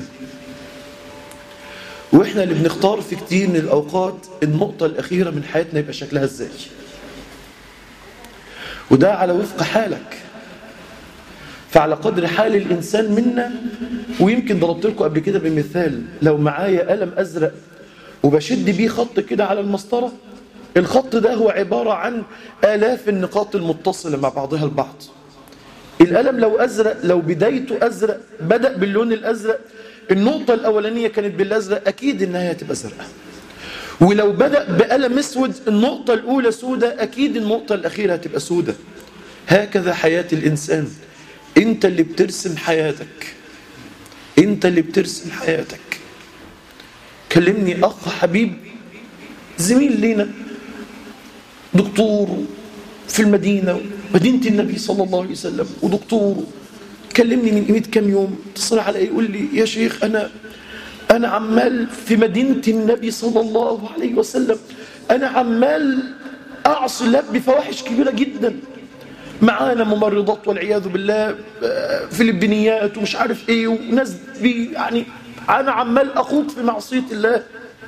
A: وإحنا اللي بنختار في كتير من الأوقات النقطة الأخيرة من حياتنا يبقى شكلها إزاي وده على وفق حالك فعلى قدر حال الإنسان منا ويمكن ضربت لكم قبل كده بمثال لو معايا قلم أزرق وبشد بيه خط كده على المسطرة الخط ده هو عبارة عن آلاف النقاط المتصلة مع بعضها البعض القلم لو أزرق لو بدايته أزرق بدأ باللون الأزرق النقطة الأولانية كانت بالأزرق أكيد النهاية هتبقى زرقاء ولو بدأ بقلم اسود النقطة الأولى سودة أكيد النقطة الأخيرة هتبقى سودة هكذا حياة الإنسان أنت اللي بترسم حياتك أنت اللي بترسم حياتك كلمني أخ حبيب زميل لينا دكتور في المدينة مدينة النبي صلى الله عليه وسلم ودكتور كلمني من قيمة كام يوم اتصل علي يقول لي يا شيخ أنا أنا عمال في مدينة النبي صلى الله عليه وسلم أنا عمال أعصي الله بفواحش كبيرة جدا معانا ممرضات والعياذ بالله فلبينيات ومش عارف ايه وناس بي يعني انا عمال اخوض في معصيه الله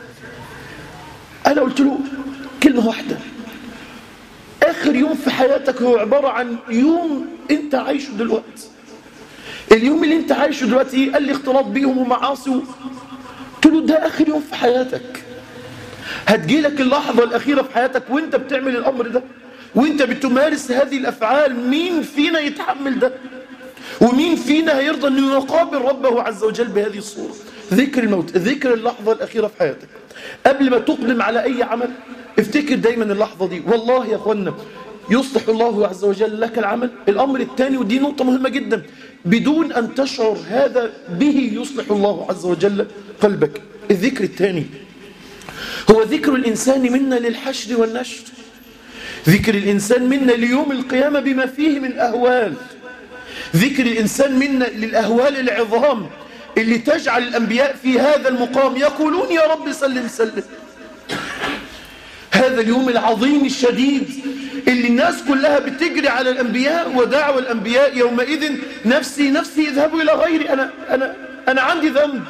A: انا قلت له كلمه واحده اخر يوم في حياتك هو عباره عن يوم انت عايشه دلوقتي اليوم اللي انت عايشه دلوقتي قال لي اختلاط بيهم ومعاصي قلت له ده اخر يوم في حياتك هتجيلك اللحظه الاخيره في حياتك وانت بتعمل الامر ده وانت بتمارس هذه الافعال مين فينا يتحمل ده ومين فينا هيرضى انه يقابل ربه عز وجل بهذه الصوره ذكر الموت ذكر اللحظه الاخيره في حياتك قبل ما تقدم على اي عمل افتكر دايما اللحظه دي والله يا اخوانا يصلح الله عز وجل لك العمل الامر الثاني ودي نقطه مهمه جدا بدون ان تشعر هذا به يصلح الله عز وجل قلبك الذكر الثاني هو ذكر الانسان منا للحشر والنشر ذكر الإنسان منا ليوم القيامة بما فيه من أهوال ذكر الإنسان منا للأهوال العظام اللي تجعل الأنبياء في هذا المقام يقولون يا رب سلم سلم هذا اليوم العظيم الشديد اللي الناس كلها بتجري على الأنبياء ودعوى الأنبياء يومئذ نفسي نفسي اذهبوا إلى غيري أنا, أنا, أنا عندي ذنب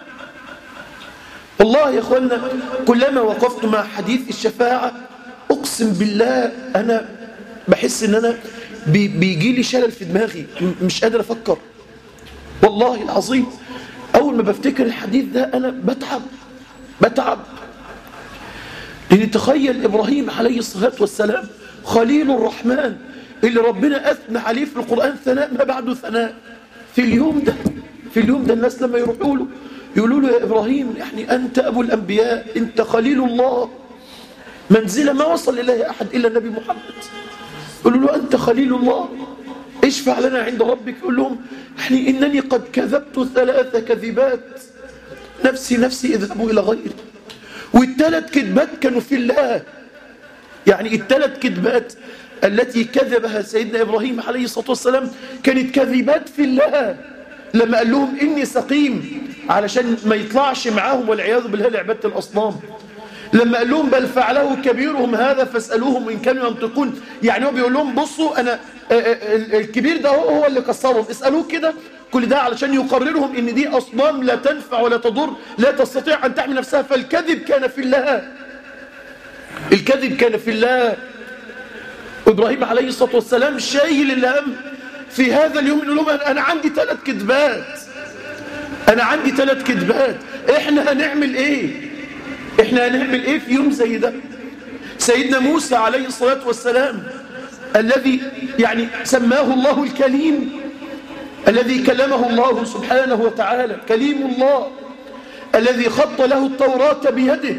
A: والله يا أخوانا كلما وقفت مع حديث الشفاعة أقسم بالله أنا بحس إن أنا بي بيجي لي شلل في دماغي مش قادر أفكر والله العظيم أول ما بفتكر الحديث ده أنا بتعب بتعب لأن تخيل إبراهيم عليه الصلاة والسلام خليل الرحمن اللي ربنا أثنى عليه في القرآن ثناء ما بعده ثناء في اليوم ده في اليوم ده الناس لما يروحوا له يقولوا له يا إبراهيم يعني أنت أبو الأنبياء أنت خليل الله منزلة ما وصل إليها أحد إلا النبي محمد يقولوا له أنت خليل الله اشفع لنا عند ربك يقول لهم يعني إنني قد كذبت ثلاث كذبات نفسي نفسي اذهبوا إلى غيري والثلاث كذبات كانوا في الله يعني الثلاث كذبات التي كذبها سيدنا إبراهيم عليه الصلاة والسلام كانت كذبات في الله لما قال لهم إني سقيم علشان ما يطلعش معاهم والعياذ بالله لعبادة الأصنام لما قال لهم بل فعله كبيرهم هذا فاسألوهم إن كانوا ينطقون يعني هو بيقول لهم بصوا أنا الكبير ده هو هو اللي كسرهم اسألوه كده كل ده علشان يقررهم ان دي أصنام لا تنفع ولا تضر لا تستطيع أن تحمي نفسها فالكذب كان في الله الكذب كان في الله إبراهيم عليه الصلاة والسلام شايل الهم في هذا اليوم يقول لهم أنا عندي ثلاث كذبات أنا عندي ثلاث كذبات إحنا هنعمل إيه إحنا هنعمل إيه في يوم زي ده سيدنا موسى عليه الصلاة والسلام الذي يعني سماه الله الكليم الذي كلمه الله سبحانه وتعالى كليم الله الذي خط له التوراة بيده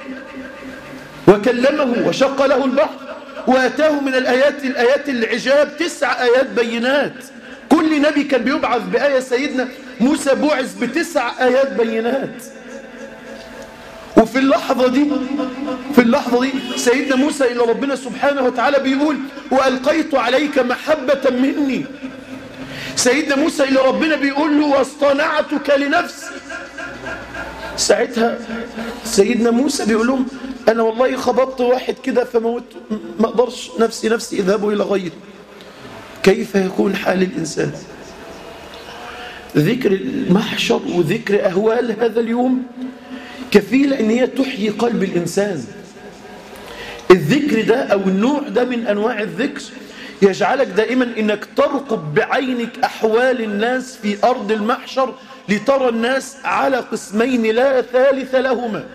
A: وكلمه وشق له البحر واتاه من الآيات الآيات العجاب تسع آيات بينات كل نبي كان بيبعث بآية سيدنا موسى بعث بتسع آيات بينات وفي اللحظة دي في اللحظة دي سيدنا موسى إلى ربنا سبحانه وتعالى بيقول وألقيت عليك محبة مني سيدنا موسى اللي ربنا بيقول له واصطنعتك لنفسي ساعتها سيدنا موسى بيقول لهم انا والله خبطت واحد كده فموت ما اقدرش نفسي نفسي اذهبوا الى غيري كيف يكون حال الانسان ذكر المحشر وذكر اهوال هذا اليوم كفيله ان هي تحيي قلب الانسان الذكر ده او النوع ده من انواع الذكر يجعلك دائما انك ترقب بعينك احوال الناس في ارض المحشر لترى الناس على قسمين لا ثالث لهما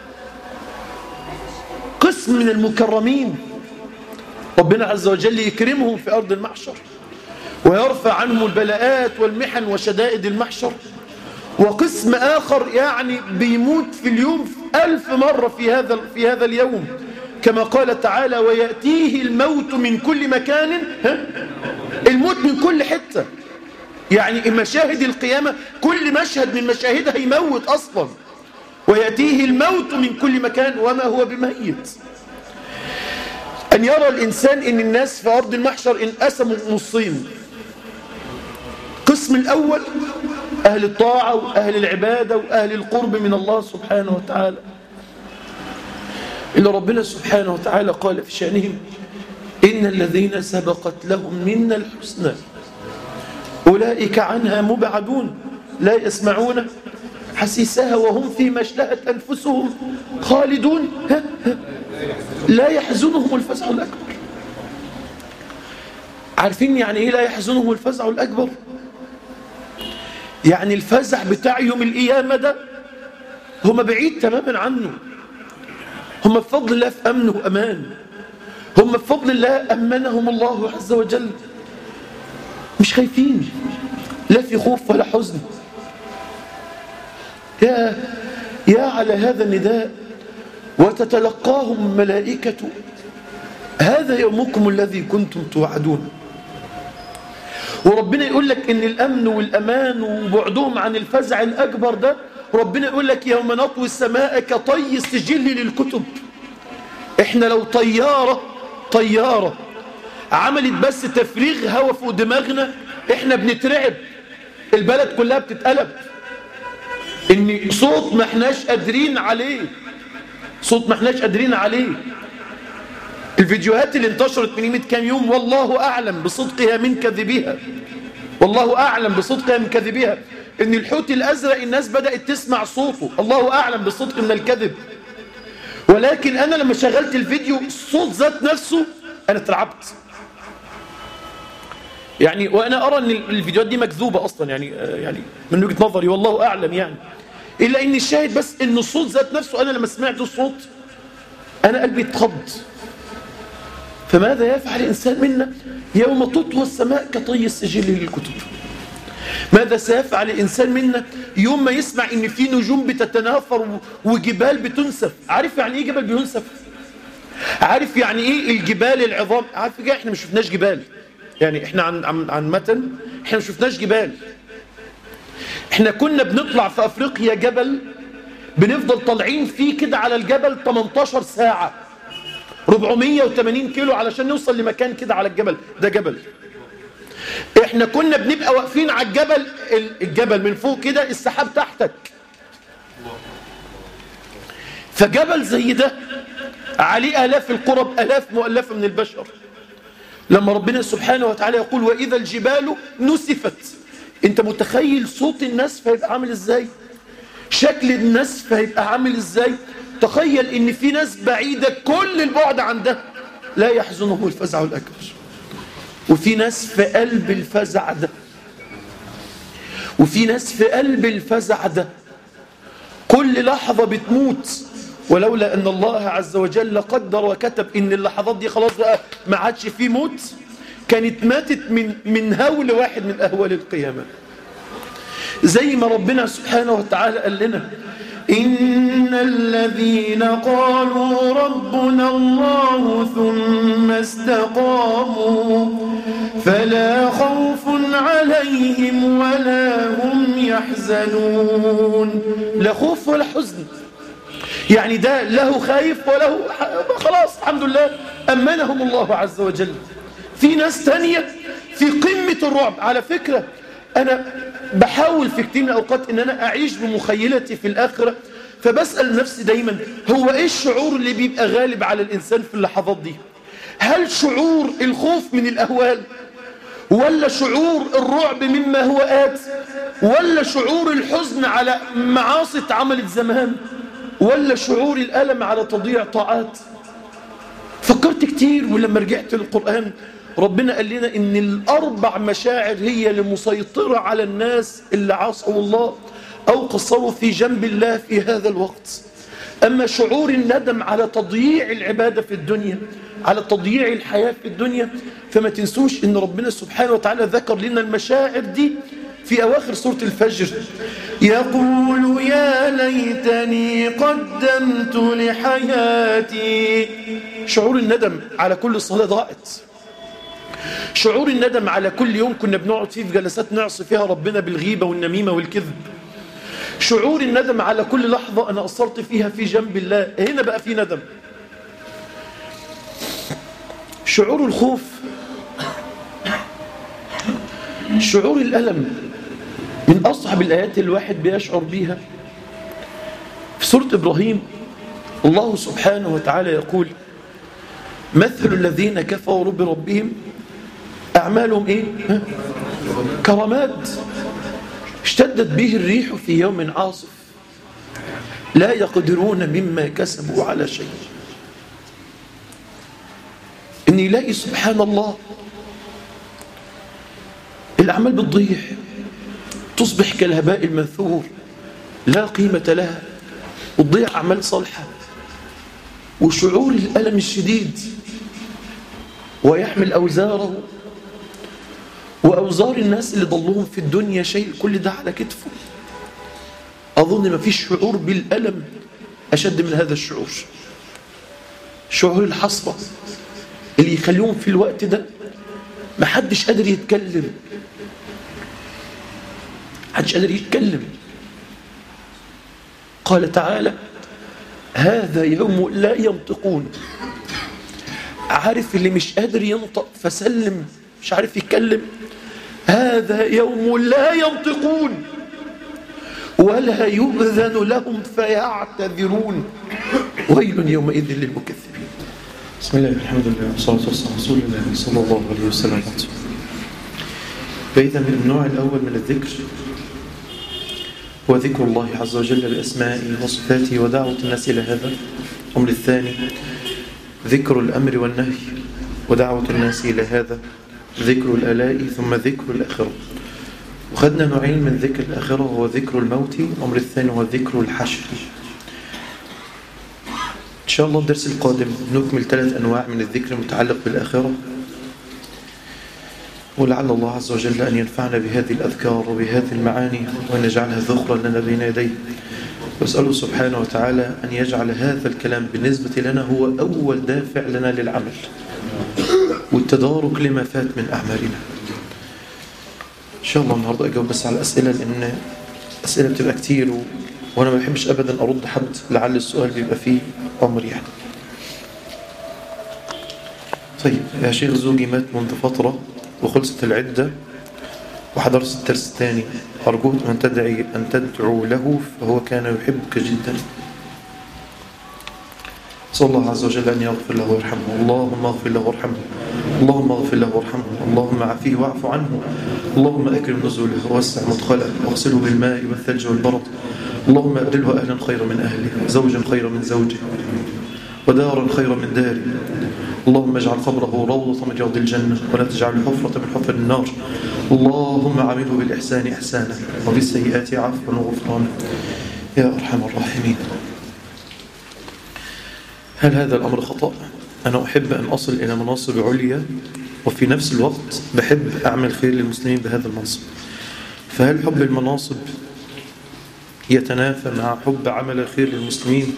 A: قسم من المكرمين ربنا عز وجل يكرمهم في أرض المحشر ويرفع عنهم البلاءات والمحن وشدائد المحشر وقسم آخر يعني بيموت في اليوم ألف مرة في هذا, في هذا اليوم كما قال تعالى ويأتيه الموت من كل مكان ها؟ الموت من كل حتة يعني مشاهد القيامة كل مشهد من مشاهدها يموت أصلا ويأتيه الموت من كل مكان وما هو بميت أن يرى الإنسان أن الناس في أرض المحشر انقسموا نصين القسم الأول أهل الطاعة وأهل العبادة وأهل القرب من الله سبحانه وتعالى إلا ربنا سبحانه وتعالى قال في شأنهم إن الذين سبقت لهم منا الحسنى أولئك عنها مبعدون لا يسمعون حسيسها وهم فيما اشتهت أنفسهم خالدون ها ها لا يحزنهم الفزع الأكبر عارفين يعني إيه لا يحزنهم الفزع الأكبر يعني الفزع بتاع يوم القيامة ده هم بعيد تماما عنه هم بفضل الله في أمن وأمان هم بفضل الله أمنهم الله عز وجل مش خايفين لا في خوف ولا حزن يا يا على هذا النداء وتتلقاهم الملائكة هذا يومكم الذي كنتم توعدون وربنا يقول لك ان الامن والامان وبعدهم عن الفزع الاكبر ده ربنا يقول لك يوم نطوي السماء كطي السجل للكتب احنا لو طيارة طيارة عملت بس تفريغ هوا فوق دماغنا احنا بنترعب البلد كلها بتتقلب ان صوت ما احناش قادرين عليه صوت ما احناش قادرين عليه الفيديوهات اللي انتشرت من قيمه كام يوم والله اعلم بصدقها من كذبها والله اعلم بصدقها من كذبها ان الحوت الازرق الناس بدات تسمع صوته الله اعلم بصدق من الكذب ولكن انا لما شغلت الفيديو الصوت ذات نفسه انا اترعبت يعني وانا ارى ان الفيديوهات دي مكذوبه اصلا يعني يعني من وجهه نظري والله اعلم يعني الا ان الشاهد بس ان الصوت ذات نفسه انا لما سمعت الصوت انا قلبي اتخض فماذا يفعل الانسان منا يوم تطوى السماء كطي السجل للكتب ماذا سيفعل الانسان منا يوم ما يسمع ان في نجوم بتتناثر وجبال بتنسف عارف يعني ايه جبل بينسف عارف يعني ايه الجبال العظام عارف ايه احنا ما شفناش جبال يعني احنا عن عن, عن متن احنا ما شفناش جبال احنا كنا بنطلع في افريقيا جبل بنفضل طالعين فيه كده على الجبل 18 ساعة 480 كيلو علشان نوصل لمكان كده على الجبل ده جبل احنا كنا بنبقى واقفين على الجبل الجبل من فوق كده السحاب تحتك فجبل زي ده عليه آلاف القرب آلاف مؤلفة من البشر لما ربنا سبحانه وتعالى يقول وإذا الجبال نسفت انت متخيل صوت النسف هيبقى عامل ازاي شكل النسف هيبقى عامل ازاي تخيل ان في ناس بعيدة كل البعد عن ده لا يحزنهم الفزع الأكبر وفي ناس في قلب الفزع ده وفي ناس في قلب الفزع ده كل لحظة بتموت ولولا أن الله عز وجل قدر وكتب إن اللحظات دي خلاص بقى ما عادش فيه موت كانت ماتت من من هول واحد من أهوال القيامة زي ما ربنا سبحانه وتعالى قال لنا
B: إن الذين قالوا ربنا الله ثم استقاموا فلا خوف عليهم ولا هم يحزنون
A: لا خوف ولا حزن يعني ده له خايف وله خلاص الحمد لله أمنهم الله عز وجل في ناس تانية في قمة الرعب على فكرة أنا بحاول في كتير من الأوقات أن أنا أعيش بمخيلتي في الآخرة فبسأل نفسي دايما هو إيه الشعور اللي بيبقى غالب على الإنسان في اللحظات دي هل شعور الخوف من الأهوال ولا شعور الرعب مما هو آت ولا شعور الحزن على معاصي اتعملت زمان ولا شعور الألم على تضييع طاعات فكرت كتير ولما رجعت للقرآن ربنا قال لنا ان الاربع مشاعر هي اللي مسيطرة على الناس اللي عصوا الله او قصروا في جنب الله في هذا الوقت اما شعور الندم على تضييع العبادة في الدنيا على تضييع الحياة في الدنيا فما تنسوش ان ربنا سبحانه وتعالى ذكر لنا المشاعر دي في اواخر سورة الفجر
B: يقول يا ليتني قدمت لحياتي
A: شعور الندم على كل صلاة ضاعت شعور الندم على كل يوم كنا بنقعد فيه في جلسات نعصي فيها ربنا بالغيبة والنميمة والكذب شعور الندم على كل لحظة أنا قصرت فيها في جنب الله هنا بقى في ندم شعور الخوف شعور الألم من أصعب الآيات اللي الواحد بيشعر بيها في سورة إبراهيم الله سبحانه وتعالى يقول مثل الذين كفروا بربهم أعمالهم إيه؟ ها؟ كرماد اشتدت به الريح في يوم عاصف لا يقدرون مما كسبوا على شيء إن يلاقي سبحان الله الأعمال بتضيع تصبح كالهباء المنثور لا قيمة لها وتضيع أعمال صالحة وشعور الألم الشديد ويحمل أوزاره وأوزار الناس اللي ضلوهم في الدنيا شيء كل ده على كتفه أظن ما فيش شعور بالألم أشد من هذا الشعور شعور الحسرة اللي يخليهم في الوقت ده ما حدش قادر يتكلم حدش قادر يتكلم قال تعالى هذا يوم لا ينطقون عارف اللي مش قادر ينطق فسلم مش عارف يتكلم هذا يوم لا ينطقون ولا يؤذن لهم فيعتذرون ويل يومئذ للمكذبين
C: بسم الله الحمد لله والصلاة والسلام على رسول الله صلى الله عليه وسلم فإذا من النوع الأول من الذكر هو ذكر الله عز وجل بأسمائه وصفاته ودعوة الناس إلى هذا الأمر الثاني ذكر الأمر والنهي ودعوة الناس إلى هذا ذكر الآلاء ثم ذكر الآخرة وخدنا نوعين من ذكر الآخرة هو ذكر الموت الأمر الثاني هو ذكر الحشر إن شاء الله الدرس القادم نكمل ثلاث أنواع من الذكر المتعلق بالآخرة ولعل الله عز وجل أن ينفعنا بهذه الأذكار وبهذه المعاني وأن يجعلها ذخرا لنا بين يديه وأسأله سبحانه وتعالى أن يجعل هذا الكلام بالنسبة لنا هو أول دافع لنا للعمل والتدارك لما فات من أعمالنا إن شاء الله النهاردة أجاوب بس على الأسئلة لأن أسئلة بتبقى كتير و... وأنا ما بحبش أبدا أرد حد لعل السؤال بيبقى فيه أمر يعني طيب يا شيخ زوجي مات منذ فترة وخلصت العدة وحضرت الدرس الثاني أرجوك أن تدعي أن تدعو له فهو كان يحبك جدا صلى الله عز وجل أن يغفر له ويرحمه اللهم اغفر له وارحمه اللهم اغفر له وارحمه اللهم عافيه واعف عنه اللهم أكرم نزله ووسع مدخله واغسله بالماء والثلج والبرد اللهم أبدله أهلا خيرا من أهله زوجا خيرا من زوجه ودارا خيرا من داره اللهم اجعل قبره روضة من رياض الجنة ولا تجعل حفرة من حفر النار اللهم عامله بالإحسان إحسانا وبالسيئات عفوا وغفرانا يا أرحم الراحمين هل هذا الأمر خطأ؟ أنا أحب أن أصل إلى مناصب عليا وفي نفس الوقت بحب أعمل خير للمسلمين بهذا المنصب فهل حب المناصب يتنافى مع حب عمل الخير للمسلمين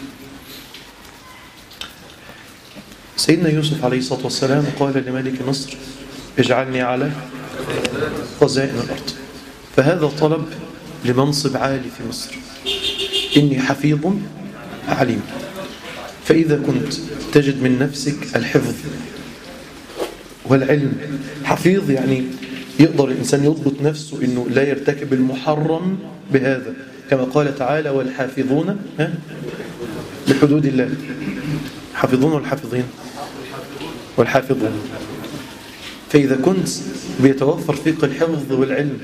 C: سيدنا يوسف عليه الصلاة والسلام قال لملك مصر اجعلني على خزائن الأرض فهذا طلب لمنصب عالي في مصر إني حفيظ عليم فإذا كنت تجد من نفسك الحفظ
A: والعلم حفيظ يعني يقدر الإنسان يضبط نفسه أنه لا يرتكب المحرم بهذا كما قال تعالى والحافظون ها؟ لحدود الله حافظون والحافظين والحافظون فإذا كنت بيتوفر فيك الحفظ والعلم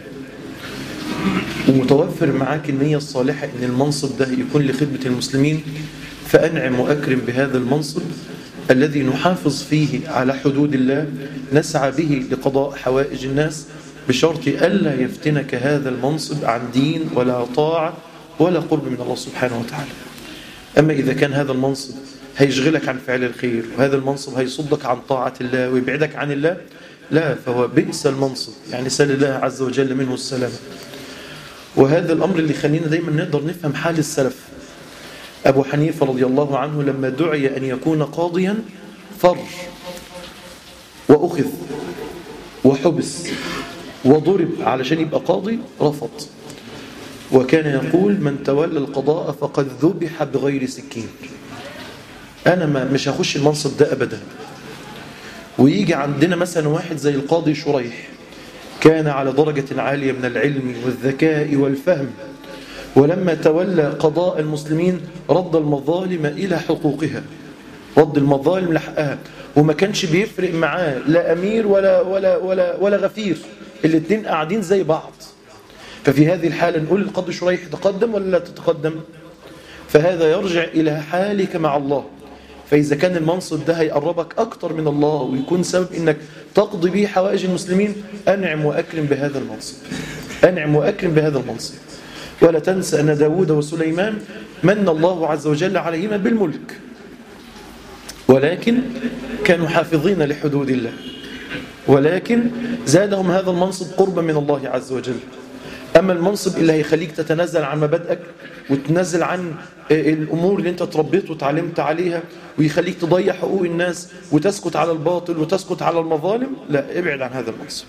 A: ومتوفر معاك النية الصالحة أن المنصب ده يكون لخدمة المسلمين فأنعم وأكرم بهذا المنصب الذي نحافظ فيه على حدود الله نسعى به لقضاء حوائج الناس بشرط ألا يفتنك هذا المنصب عن دين ولا طاعة ولا قرب من الله سبحانه وتعالى أما إذا كان هذا المنصب هيشغلك عن فعل الخير وهذا المنصب هيصدك عن طاعة الله ويبعدك عن الله لا فهو بئس المنصب يعني سأل الله عز وجل منه السلام وهذا الأمر اللي خلينا دايما نقدر نفهم حال السلف أبو حنيفة رضي الله عنه لما دعي أن يكون قاضيا فر وأخذ وحبس وضرب علشان يبقى قاضي رفض وكان يقول من تولى القضاء فقد ذبح بغير سكين أنا ما مش هخش المنصب ده أبدا ويجي عندنا مثلا واحد زي القاضي شريح كان على درجة عالية من العلم والذكاء والفهم ولما تولى قضاء المسلمين رد المظالم إلى حقوقها رد المظالم لحقها وما كانش بيفرق معاه لا أمير ولا, ولا, ولا, ولا غفير الاثنين قاعدين زي بعض ففي هذه الحالة نقول القاضي شريح تقدم ولا لا تتقدم فهذا يرجع إلى حالك مع الله فإذا كان المنصب ده هيقربك أكتر من الله ويكون سبب إنك تقضي به حوائج المسلمين أنعم وأكرم بهذا المنصب أنعم وأكرم بهذا المنصب ولا تنسى أن داود وسليمان من الله عز وجل عليهما بالملك ولكن كانوا حافظين لحدود الله ولكن زادهم هذا المنصب قربا من الله عز وجل أما المنصب اللي هيخليك تتنازل عن مبادئك وتنزل عن الأمور اللي انت تربيت وتعلمت عليها ويخليك تضيع حقوق الناس وتسكت على الباطل وتسكت على المظالم لا ابعد عن هذا المنصب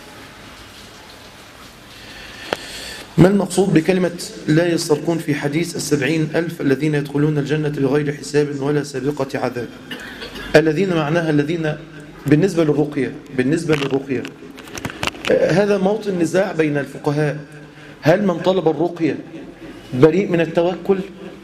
A: ما المقصود بكلمة لا يسترقون في حديث السبعين ألف الذين يدخلون الجنة بغير حساب ولا سابقة عذاب الذين معناها الذين بالنسبة للرقية بالنسبة للرقية هذا موطن نزاع بين الفقهاء هل من طلب الرقية بريء من التوكل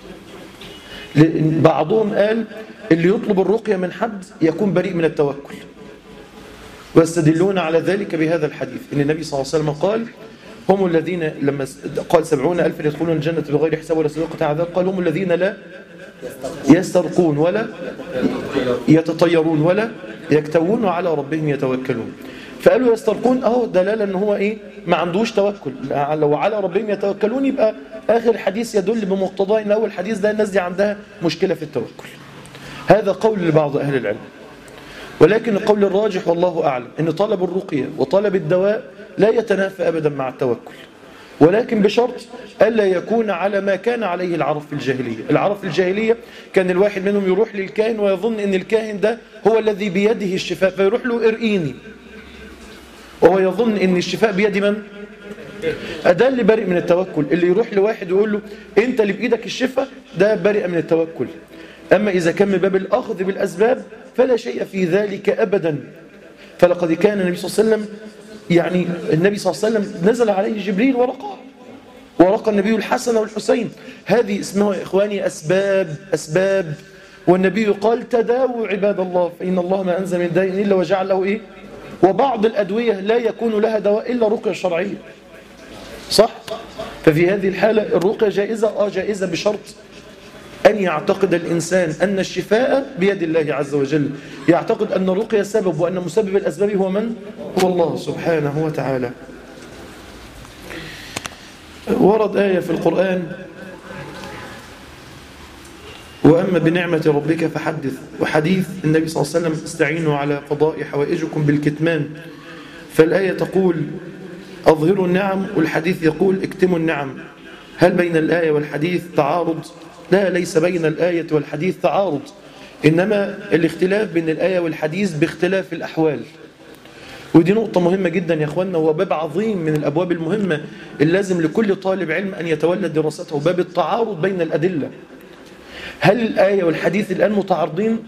A: بعضهم قال اللي يطلب الرقية من حد يكون بريء من التوكل ويستدلون على ذلك بهذا الحديث إن النبي صلى الله عليه وسلم قال هم الذين لما قال سبعون ألف يدخلون الجنة بغير حساب ولا سابقة عذاب قال هم الذين لا يسترقون ولا يتطيرون ولا يكتوون وعلى ربهم يتوكلون فقالوا يسترقون اهو دلاله ان هو ايه ما عندوش توكل لو على ربهم يتوكلون يبقى اخر الحديث يدل بمقتضاه ان اول حديث ده الناس دي عندها مشكله في التوكل هذا قول لبعض اهل العلم ولكن القول الراجح والله اعلم ان طلب الرقيه وطلب الدواء لا يتنافى ابدا مع التوكل ولكن بشرط ألا يكون على ما كان عليه العرب في الجاهلية العرب في الجاهلية كان الواحد منهم يروح للكاهن ويظن أن الكاهن ده هو الذي بيده الشفاء فيروح له ارقيني وهو يظن أن الشفاء بيد من؟ ده اللي بريء من التوكل اللي يروح لواحد ويقول له أنت اللي بإيدك الشفاء ده بريء من التوكل أما إذا كان من باب الأخذ بالأسباب فلا شيء في ذلك أبدا فلقد كان النبي صلى الله عليه وسلم يعني النبي صلى الله عليه وسلم نزل عليه جبريل ورقاه ورقى النبي الحسن والحسين هذه اسمها يا إخواني أسباب أسباب والنبي قال تداووا عباد الله فإن الله ما أنزل من داء إلا وجعل له إيه وبعض الأدوية لا يكون لها دواء إلا رقية شرعية صح ففي هذه الحالة الرقية جائزة آه جائزة بشرط أن يعتقد الإنسان أن الشفاء بيد الله عز وجل يعتقد أن الرقية سبب وأن مسبب الأسباب هو من؟ هو الله سبحانه وتعالى ورد آية في القرآن وأما بنعمة ربك فحدث وحديث النبي صلى الله عليه وسلم استعينوا على قضاء حوائجكم بالكتمان فالآية تقول أظهروا النعم والحديث يقول اكتموا النعم هل بين الآية والحديث تعارض؟ لا ليس بين الآية والحديث تعارض إنما الاختلاف بين الآية والحديث باختلاف الأحوال ودي نقطة مهمة جدا يا أخوانا هو باب عظيم من الأبواب المهمة اللازم لكل طالب علم أن يتولى دراسته باب التعارض بين الأدلة هل الآية والحديث الآن متعارضين؟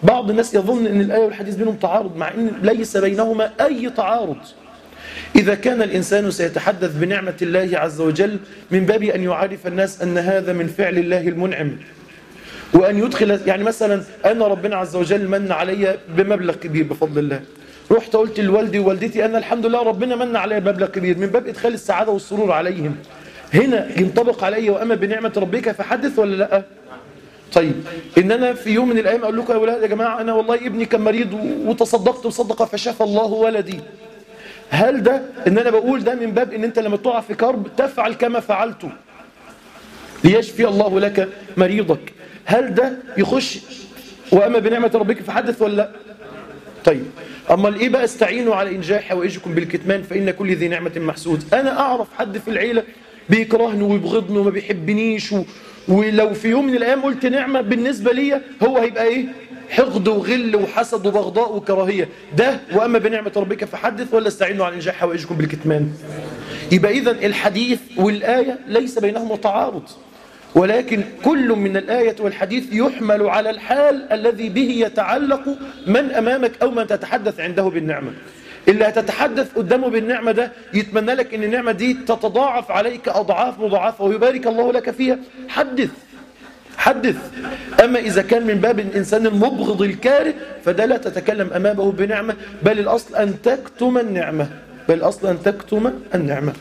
A: بعض الناس يظن أن الآية والحديث بينهم تعارض مع أن ليس بينهما أي تعارض إذا كان الإنسان سيتحدث بنعمة الله عز وجل من باب أن يعرف الناس أن هذا من فعل الله المنعم وأن يدخل يعني مثلا أنا ربنا عز وجل من علي بمبلغ كبير بفضل الله رحت قلت لوالدي ووالدتي أنا الحمد لله ربنا من علي بمبلغ كبير من باب إدخال السعادة والسرور عليهم هنا ينطبق علي وأما بنعمة ربك فحدث ولا لا طيب إن أنا في يوم من الأيام أقول لكم يا ولاد يا جماعة أنا والله ابني كان مريض وتصدقت وصدق فشفى الله ولدي هل ده ان انا بقول ده من باب ان انت لما تقع في كرب تفعل كما فعلته ليشفي الله لك مريضك هل ده يخش واما بنعمه ربك فحدث ولا لا طيب اما الايه بقى استعينوا على انجاح حوائجكم بالكتمان فان كل ذي نعمه محسود انا اعرف حد في العيله بيكرهني ويبغضني وما بيحبنيش و... ولو في يوم من الايام قلت نعمه بالنسبه لي هو هيبقى ايه حقد وغل وحسد وبغضاء وكراهية ده وأما بنعمة ربك فحدث ولا استعينوا على إنجاح حوائجكم بالكتمان يبقى إذا الحديث والآية ليس بينهما تعارض ولكن كل من الآية والحديث يحمل على الحال الذي به يتعلق من أمامك أو من تتحدث عنده بالنعمة اللي هتتحدث قدامه بالنعمة ده يتمنى لك أن النعمة دي تتضاعف عليك أضعاف مضاعفة ويبارك الله لك فيها حدث حدث أما إذا كان من باب الإنسان المبغض الكاره فده لا تتكلم أمامه بنعمة بل الأصل أن تكتم النعمة بل الأصل أن تكتم النعمة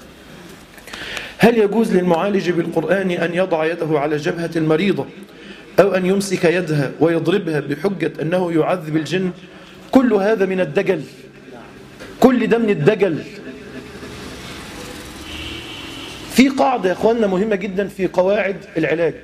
A: هل يجوز للمعالج بالقرآن أن يضع يده على جبهة المريضة أو أن يمسك يدها ويضربها بحجة أنه يعذب الجن كل هذا من الدجل كل ده من الدجل في قاعدة يا أخواننا مهمة جدا في قواعد العلاج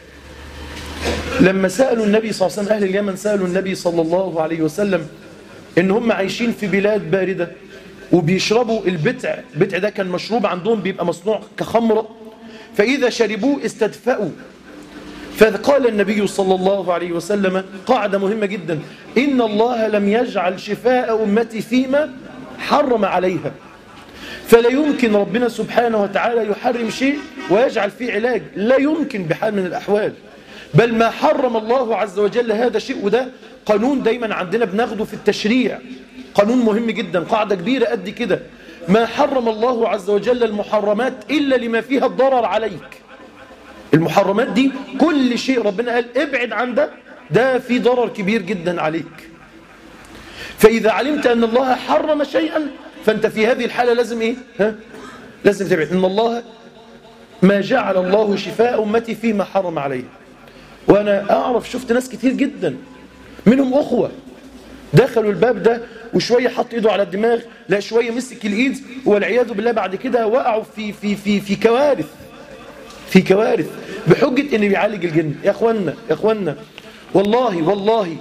A: لما سألوا النبي صلى الله عليه وسلم أهل اليمن سألوا النبي صلى الله عليه وسلم إن هم عايشين في بلاد باردة وبيشربوا البتع البتع ده كان مشروب عندهم بيبقى مصنوع كخمرة فإذا شربوه استدفأوا فقال النبي صلى الله عليه وسلم قاعدة مهمة جدا إن الله لم يجعل شفاء أمتي فيما حرم عليها فلا يمكن ربنا سبحانه وتعالى يحرم شيء ويجعل فيه علاج لا يمكن بحال من الأحوال بل ما حرم الله عز وجل هذا شيء وده قانون دايما عندنا بناخده في التشريع قانون مهم جدا قاعدة كبيرة قد كده ما حرم الله عز وجل المحرمات إلا لما فيها الضرر عليك المحرمات دي كل شيء ربنا قال ابعد عن ده ده في ضرر كبير جدا عليك فإذا علمت أن الله حرم شيئا فأنت في هذه الحالة لازم إيه ها؟ لازم تبعد إن الله ما جعل الله شفاء أمتي فيما حرم عليه وأنا أعرف شفت ناس كتير جدا منهم أخوة دخلوا الباب ده وشوية حط إيده على الدماغ لا شوية مسك الإيد والعياذ بالله بعد كده وقعوا في, في, في, في كوارث في كوارث بحجة إنه بيعالج الجن يا أخوانا يا أخوانا والله والله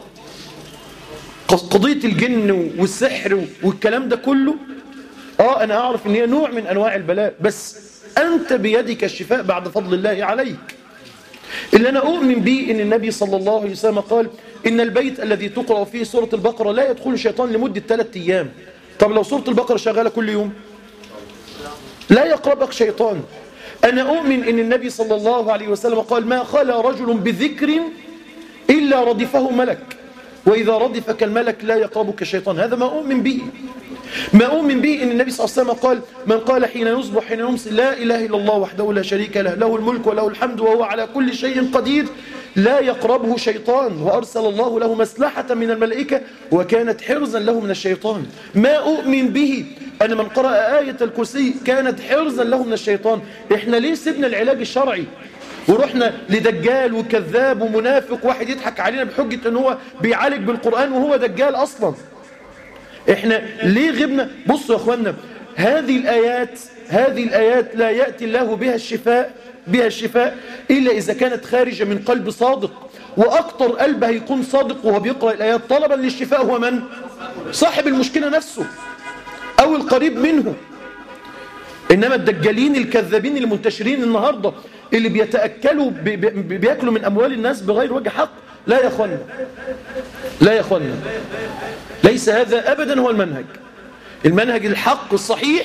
A: قضية الجن والسحر والكلام ده كله آه أنا أعرف إن هي نوع من أنواع البلاء بس أنت بيدك الشفاء بعد فضل الله عليك اللي أنا أؤمن به إن النبي صلى الله عليه وسلم قال إن البيت الذي تقرأ فيه سورة البقرة لا يدخل شيطان لمدة ثلاثة أيام طب لو سورة البقرة شغالة كل يوم لا يقربك شيطان أنا أؤمن إن النبي صلى الله عليه وسلم قال ما خلى رجل بذكر إلا ردفه ملك وإذا ردفك الملك لا يقربك الشيطان هذا ما أؤمن به ما أؤمن به إن النبي صلى الله عليه وسلم قال من قال حين يصبح حين يمسي لا إله إلا الله وحده لا شريك له له الملك وله الحمد وهو على كل شيء قدير لا يقربه شيطان وأرسل الله له مسلحة من الملائكة وكانت حرزا له من الشيطان ما أؤمن به أن من قرأ آية الكرسي كانت حرزا له من الشيطان إحنا ليه سيبنا العلاج الشرعي ورحنا لدجال وكذاب ومنافق واحد يضحك علينا بحجة ان هو بيعالج بالقرآن وهو دجال اصلا احنا ليه غبنا بصوا يا اخوانا هذه الايات هذه الايات لا يأتي الله بها الشفاء بها الشفاء الا اذا كانت خارجة من قلب صادق واكتر قلب هيكون صادق وهو بيقرأ الايات طلبا للشفاء هو من صاحب المشكلة نفسه او القريب منه إنما الدجالين الكذابين المنتشرين النهاردة اللي بيتأكلوا بي بي بيأكلوا من أموال الناس بغير وجه حق لا يا أخوانا لا يا أخوانا ليس هذا أبدا هو المنهج المنهج الحق الصحيح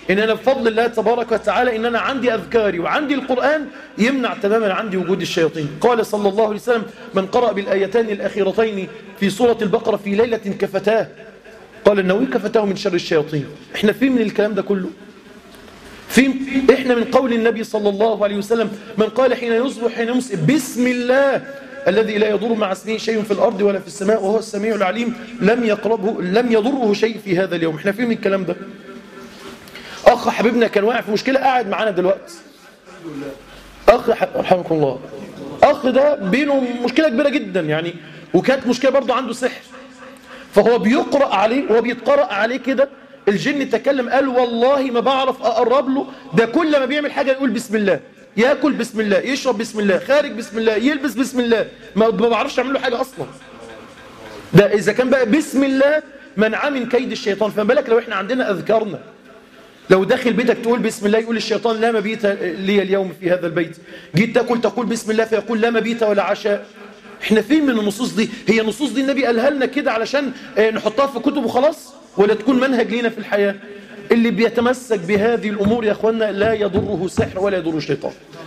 A: ان انا بفضل الله تبارك وتعالى ان انا عندي اذكاري وعندي القران يمنع تماما عندي وجود الشياطين قال صلى الله عليه وسلم من قرأ بالايتين الاخيرتين في سوره البقره في ليله كفتاه قال النووي كفتاه من شر الشياطين احنا فين من الكلام ده كله في احنا من قول النبي صلى الله عليه وسلم من قال حين يصبح حين يمسي بسم الله الذي لا يضر مع اسمه شيء في الارض ولا في السماء وهو السميع العليم لم يقربه لم يضره شيء في هذا اليوم احنا فين من الكلام ده اخ حبيبنا كان واقع في مشكله قاعد معانا دلوقتي اخ رحمكم الله اخ ده بينه مشكله كبيره جدا يعني وكانت مشكله برضه عنده سحر فهو بيقرا عليه وهو بيتقرا عليه كده الجن تكلم قال والله ما بعرف اقرب له ده كل ما بيعمل حاجه يقول بسم الله ياكل بسم الله يشرب بسم الله خارج بسم الله يلبس بسم الله ما ما بعرفش اعمل له حاجه اصلا ده اذا كان بقى بسم الله منعاه من كيد الشيطان فما بالك لو احنا عندنا اذكارنا لو داخل بيتك تقول بسم الله يقول الشيطان لا مبيت لي اليوم في هذا البيت جيت تاكل تقول بسم الله فيقول لا مبيت ولا عشاء احنا فين من النصوص دي هي النصوص دي النبي قالها لنا كده علشان نحطها في كتب وخلاص ولا تكون منهج لينا في الحياة اللي بيتمسك بهذه الأمور يا أخوانا لا يضره سحر ولا يضره شيطان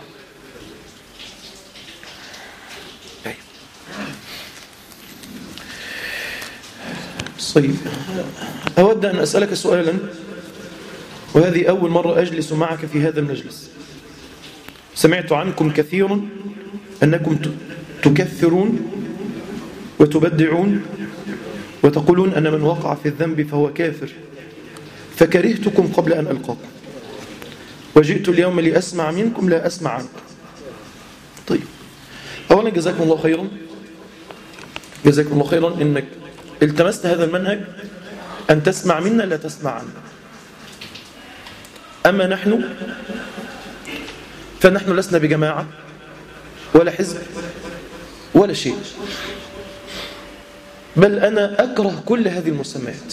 A: طيب أود أن أسألك سؤالا وهذه أول مرة أجلس معك في هذا المجلس سمعت عنكم كثيرا أنكم تكثرون وتبدعون وتقولون أن من وقع في الذنب فهو كافر فكرهتكم قبل أن ألقاكم وجئت اليوم لأسمع منكم لا أسمع عنكم طيب أولا جزاكم الله خيرا جزاكم الله خيرا إنك التمست هذا المنهج أن تسمع منا لا تسمع عنا أما نحن فنحن لسنا بجماعة ولا حزب ولا شيء بل أنا أكره كل هذه المسميات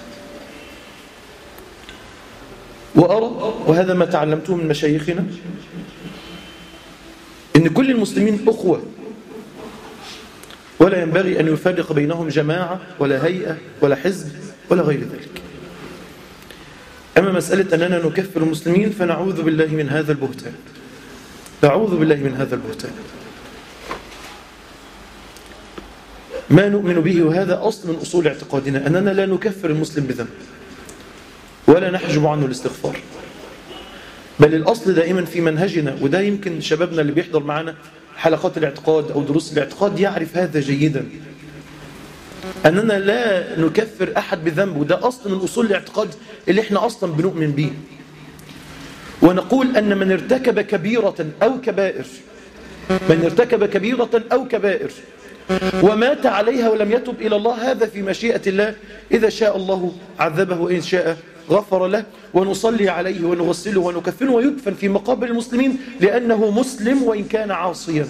A: وأرى وهذا ما تعلمته من مشايخنا إن كل المسلمين أخوة ولا ينبغي أن يفرق بينهم جماعة ولا هيئة ولا حزب ولا غير ذلك أما مسألة أننا نكفر المسلمين فنعوذ بالله من هذا البهتان نعوذ بالله من هذا البهتان ما نؤمن به وهذا أصل من أصول اعتقادنا أننا لا نكفر المسلم بذنب ولا نحجب عنه الاستغفار بل الأصل دائما في منهجنا وده يمكن شبابنا اللي بيحضر معنا حلقات الاعتقاد أو دروس الاعتقاد يعرف هذا جيدا أننا لا نكفر أحد بذنب وده أصل من أصول الاعتقاد اللي احنا أصلا بنؤمن به ونقول أن من ارتكب كبيرة أو كبائر من ارتكب كبيرة أو كبائر ومات عليها ولم يتب إلى الله هذا في مشيئة الله إذا شاء الله عذبه وإن شاء غفر له ونصلي عليه ونغسله ونكفنه ويدفن في مقابر المسلمين لأنه مسلم وإن كان عاصيا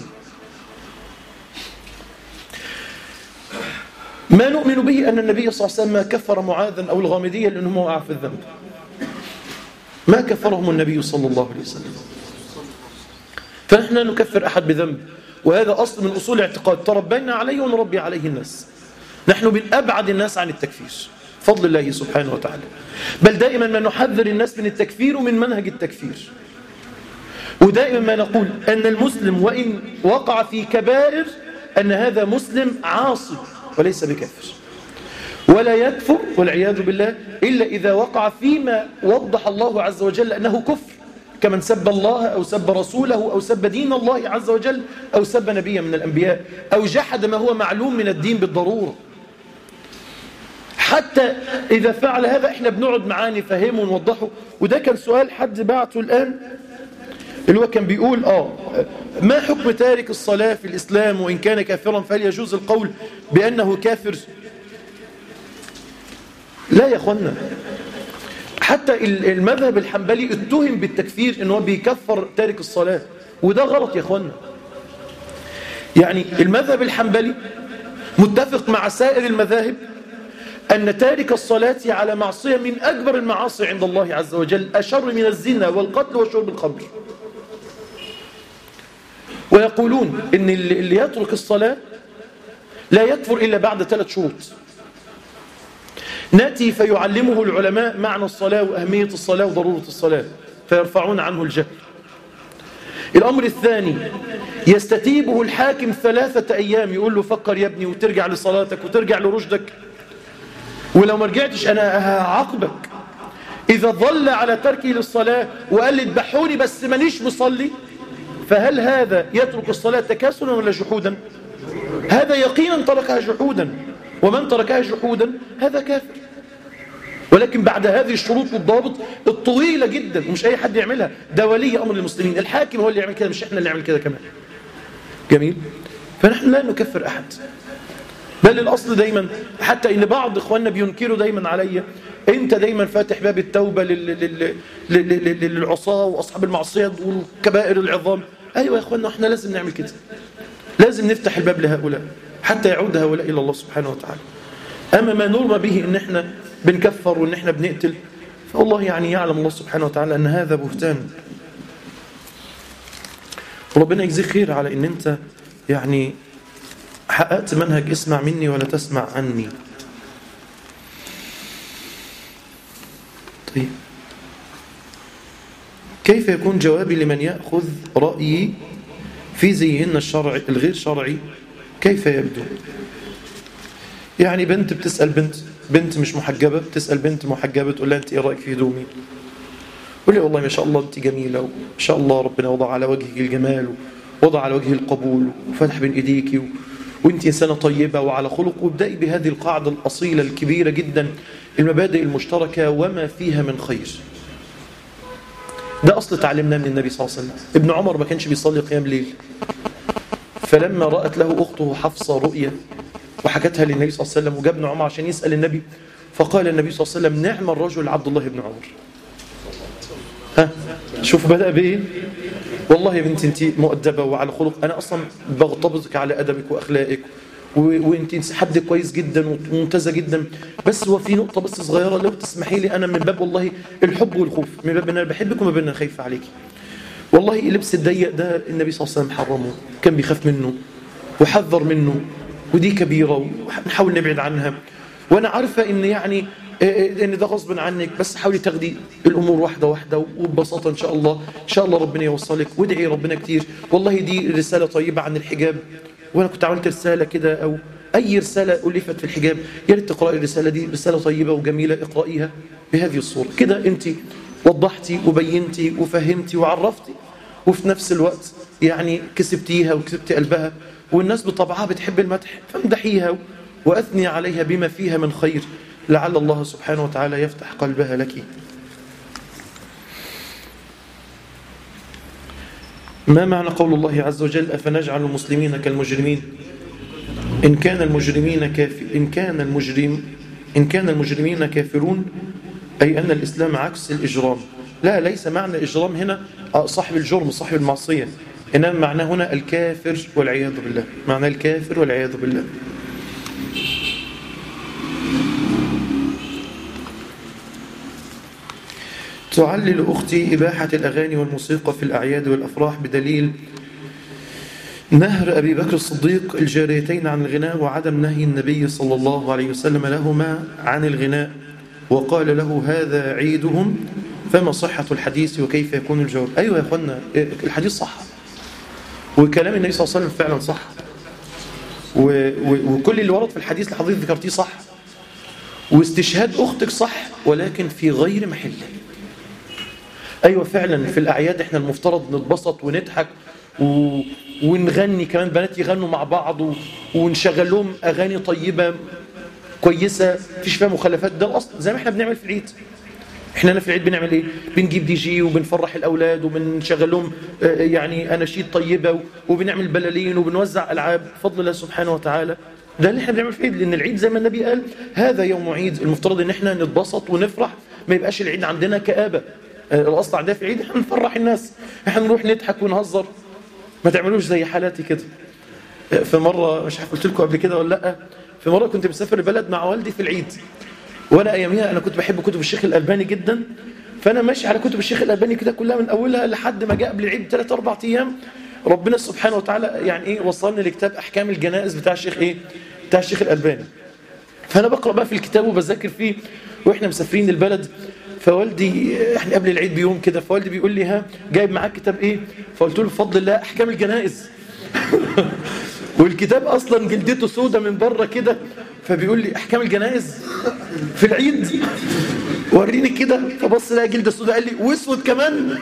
A: ما نؤمن به أن النبي صلى الله عليه وسلم ما كفر معاذا أو الغامدية لأنهم وقع في الذنب ما كفرهم النبي صلى الله عليه وسلم فنحن لا نكفر أحد بذنب وهذا أصل من أصول الاعتقاد تربينا عليه ونربي عليه الناس نحن من أبعد الناس عن التكفير فضل الله سبحانه وتعالى بل دائما ما نحذر الناس من التكفير ومن منهج التكفير ودائما ما نقول أن المسلم وإن وقع في كبائر أن هذا مسلم عاصي وليس بكافر ولا يكفر والعياذ بالله إلا إذا وقع فيما وضح الله عز وجل أنه كفر كمن سب الله أو سب رسوله أو سب دين الله عز وجل أو سب نبيا من الأنبياء أو جحد ما هو معلوم من الدين بالضرورة حتى إذا فعل هذا إحنا بنقعد معاه نفهمه ونوضحه وده كان سؤال حد بعته الآن اللي هو كان بيقول آه ما حكم تارك الصلاة في الإسلام وإن كان كافرا فهل يجوز القول بأنه كافر لا يا أخوانا حتى المذهب الحنبلي اتهم بالتكفير ان هو بيكفر تارك الصلاة وده غلط يا اخوانا يعني المذهب الحنبلي متفق مع سائر المذاهب أن تارك الصلاة على معصية من أكبر المعاصي عند الله عز وجل أشر من الزنا والقتل وشرب الخمر ويقولون أن اللي يترك الصلاة لا يكفر إلا بعد ثلاث شروط ناتي فيعلمه العلماء معنى الصلاة وأهمية الصلاة وضرورة الصلاة فيرفعون عنه الجهل الأمر الثاني يستتيبه الحاكم ثلاثة أيام يقول له فكر يا ابني وترجع لصلاتك وترجع لرشدك ولو ما رجعتش أنا هعاقبك إذا ظل على تركه للصلاة وقال لي اذبحوني بس مانيش مصلي فهل هذا يترك الصلاة تكاسلا ولا جحودا هذا يقينا تركها جحودا ومن تركها جحودا هذا كافر ولكن بعد هذه الشروط والضوابط الطويلة جدا ومش أي حد يعملها ده ولي أمر المسلمين الحاكم هو اللي يعمل كده مش إحنا اللي نعمل كده كمان جميل فنحن لا نكفر أحد بل الأصل دايما حتى إن بعض إخواننا بينكروا دايما عليا أنت دايما فاتح باب التوبة لل- لل- لل- لل- للعصاة وأصحاب المعصية والكبائر العظام أيوة يا إخواننا إحنا لازم نعمل كده لازم نفتح الباب لهؤلاء حتى يعود هؤلاء إلى الله سبحانه وتعالى أما ما نرمى به إن إحنا بنكفر وإن إحنا بنقتل فالله يعني يعلم الله سبحانه وتعالى أن هذا بهتان وربنا يجزيك خير على إن أنت يعني حققت منهج اسمع مني ولا تسمع عني طيب كيف يكون جوابي لمن يأخذ رأيي في زيهن الشرعي الغير شرعي كيف يبدو يعني بنت بتسأل بنت بنت مش محجبة بتسأل بنت محجبة تقول لها أنت إيه رأيك في هدومي قول لي والله ما شاء الله أنت جميلة وما شاء الله ربنا وضع على وجهك الجمال ووضع على وجه القبول وفتح بين إيديك و... وانت إنسانة طيبة وعلى خلق وابدأي بهذه القاعدة الأصيلة الكبيرة جدا المبادئ المشتركة وما فيها من خير ده أصل تعلمناه من النبي صلى الله عليه وسلم ابن عمر ما كانش بيصلي قيام ليل فلما رأت له أخته حفصة رؤية وحكتها للنبي صلى الله عليه وسلم وجاب ابن عمر عشان يسأل النبي فقال النبي صلى الله عليه وسلم نعم الرجل عبد الله بن عمر ها شوف بدأ بإيه والله يا بنتي انت مؤدبة وعلى خلق أنا أصلا بغتبطك على أدبك وأخلاقك و- وانت حد كويس جدا وممتازة جدا بس هو في نقطة بس صغيرة لو تسمحي لي أنا من باب والله الحب والخوف من باب أن أنا بحبك وما بين أنا خايف عليك والله اللبس الضيق ده النبي صلى الله عليه وسلم حرمه كان بيخاف منه وحذر منه ودي كبيرة ونحاول نبعد عنها وأنا عارفة إن يعني إيه إن ده غصب عنك بس حاولي تاخدي الأمور واحدة واحدة وببساطة إن شاء الله إن شاء الله ربنا يوصلك وادعي ربنا كتير والله دي رسالة طيبة عن الحجاب وأنا كنت عملت رسالة كده أو أي رسالة ألفت في الحجاب يا ريت تقرأي الرسالة دي رسالة طيبة وجميلة اقرأيها بهذه الصورة كده أنت وضحتي وبينتي وفهمتي وعرفتي وفي نفس الوقت يعني كسبتيها وكسبتي قلبها والناس بطبعها بتحب المدح فامدحيها وأثني عليها بما فيها من خير لعل الله سبحانه وتعالى يفتح قلبها لك ما معنى قول الله عز وجل أفنجعل المسلمين كالمجرمين إن كان المجرمين كافر إن كان المجرم إن كان المجرمين كافرون أي أن الإسلام عكس الإجرام لا ليس معنى الإجرام هنا صاحب الجرم صاحب المعصية إنما معناه هنا الكافر والعياذ بالله معناه الكافر والعياذ بالله تعلل أختي إباحة الأغاني والموسيقى في الأعياد والأفراح بدليل نهر أبي بكر الصديق الجاريتين عن الغناء وعدم نهي النبي صلى الله عليه وسلم لهما عن الغناء وقال له هذا عيدهم فما صحة الحديث وكيف يكون الجواب أيوة يا أخوانا الحديث صح وكلام النبي صلى الله عليه وسلم فعلا صح و و وكل اللي ورد في الحديث اللي حضرتك ذكرتيه صح واستشهاد أختك صح ولكن في غير محله أيوة فعلا في الأعياد إحنا المفترض نتبسط ونضحك و... ونغني كمان بنات يغنوا مع بعض و... ونشغل لهم أغاني طيبة كويسة مفيش فيها مخالفات ده الأصل زي ما إحنا بنعمل في العيد إحنا هنا في العيد بنعمل إيه؟ بنجيب دي جي وبنفرح الأولاد وبنشغل لهم يعني أناشيد طيبة وبنعمل بلالين وبنوزع ألعاب بفضل الله سبحانه وتعالى ده اللي احنا بنعمل في العيد لأن العيد زي ما النبي قال هذا يوم عيد المفترض إن احنا نتبسط ونفرح ما يبقاش العيد عندنا كآبة الاصل عندنا في العيد احنا نفرح الناس احنا نروح نضحك ونهزر ما تعملوش زي حالاتي كده في مره مش عارف قلت لكم قبل كده ولا لا في مره كنت مسافر بلد مع والدي في العيد وانا اياميها انا كنت بحب كتب الشيخ الالباني جدا فانا ماشي على كتب الشيخ الالباني كده كلها من اولها لحد ما جاء قبل العيد بثلاث اربع ايام ربنا سبحانه وتعالى يعني ايه وصلني لكتاب احكام الجنائز بتاع الشيخ ايه بتاع الشيخ الالباني فأنا بقرأ بقى في الكتاب وبذاكر فيه وإحنا مسافرين البلد فوالدي احنا قبل العيد بيوم كده فوالدي بيقول لي ها جايب معاك كتاب ايه فقلت له بفضل الله احكام الجنائز والكتاب اصلا جلدته سودة من بره كده فبيقول لي احكام الجنائز في العيد وريني كده فبص لها جلده سودة قال لي واسود كمان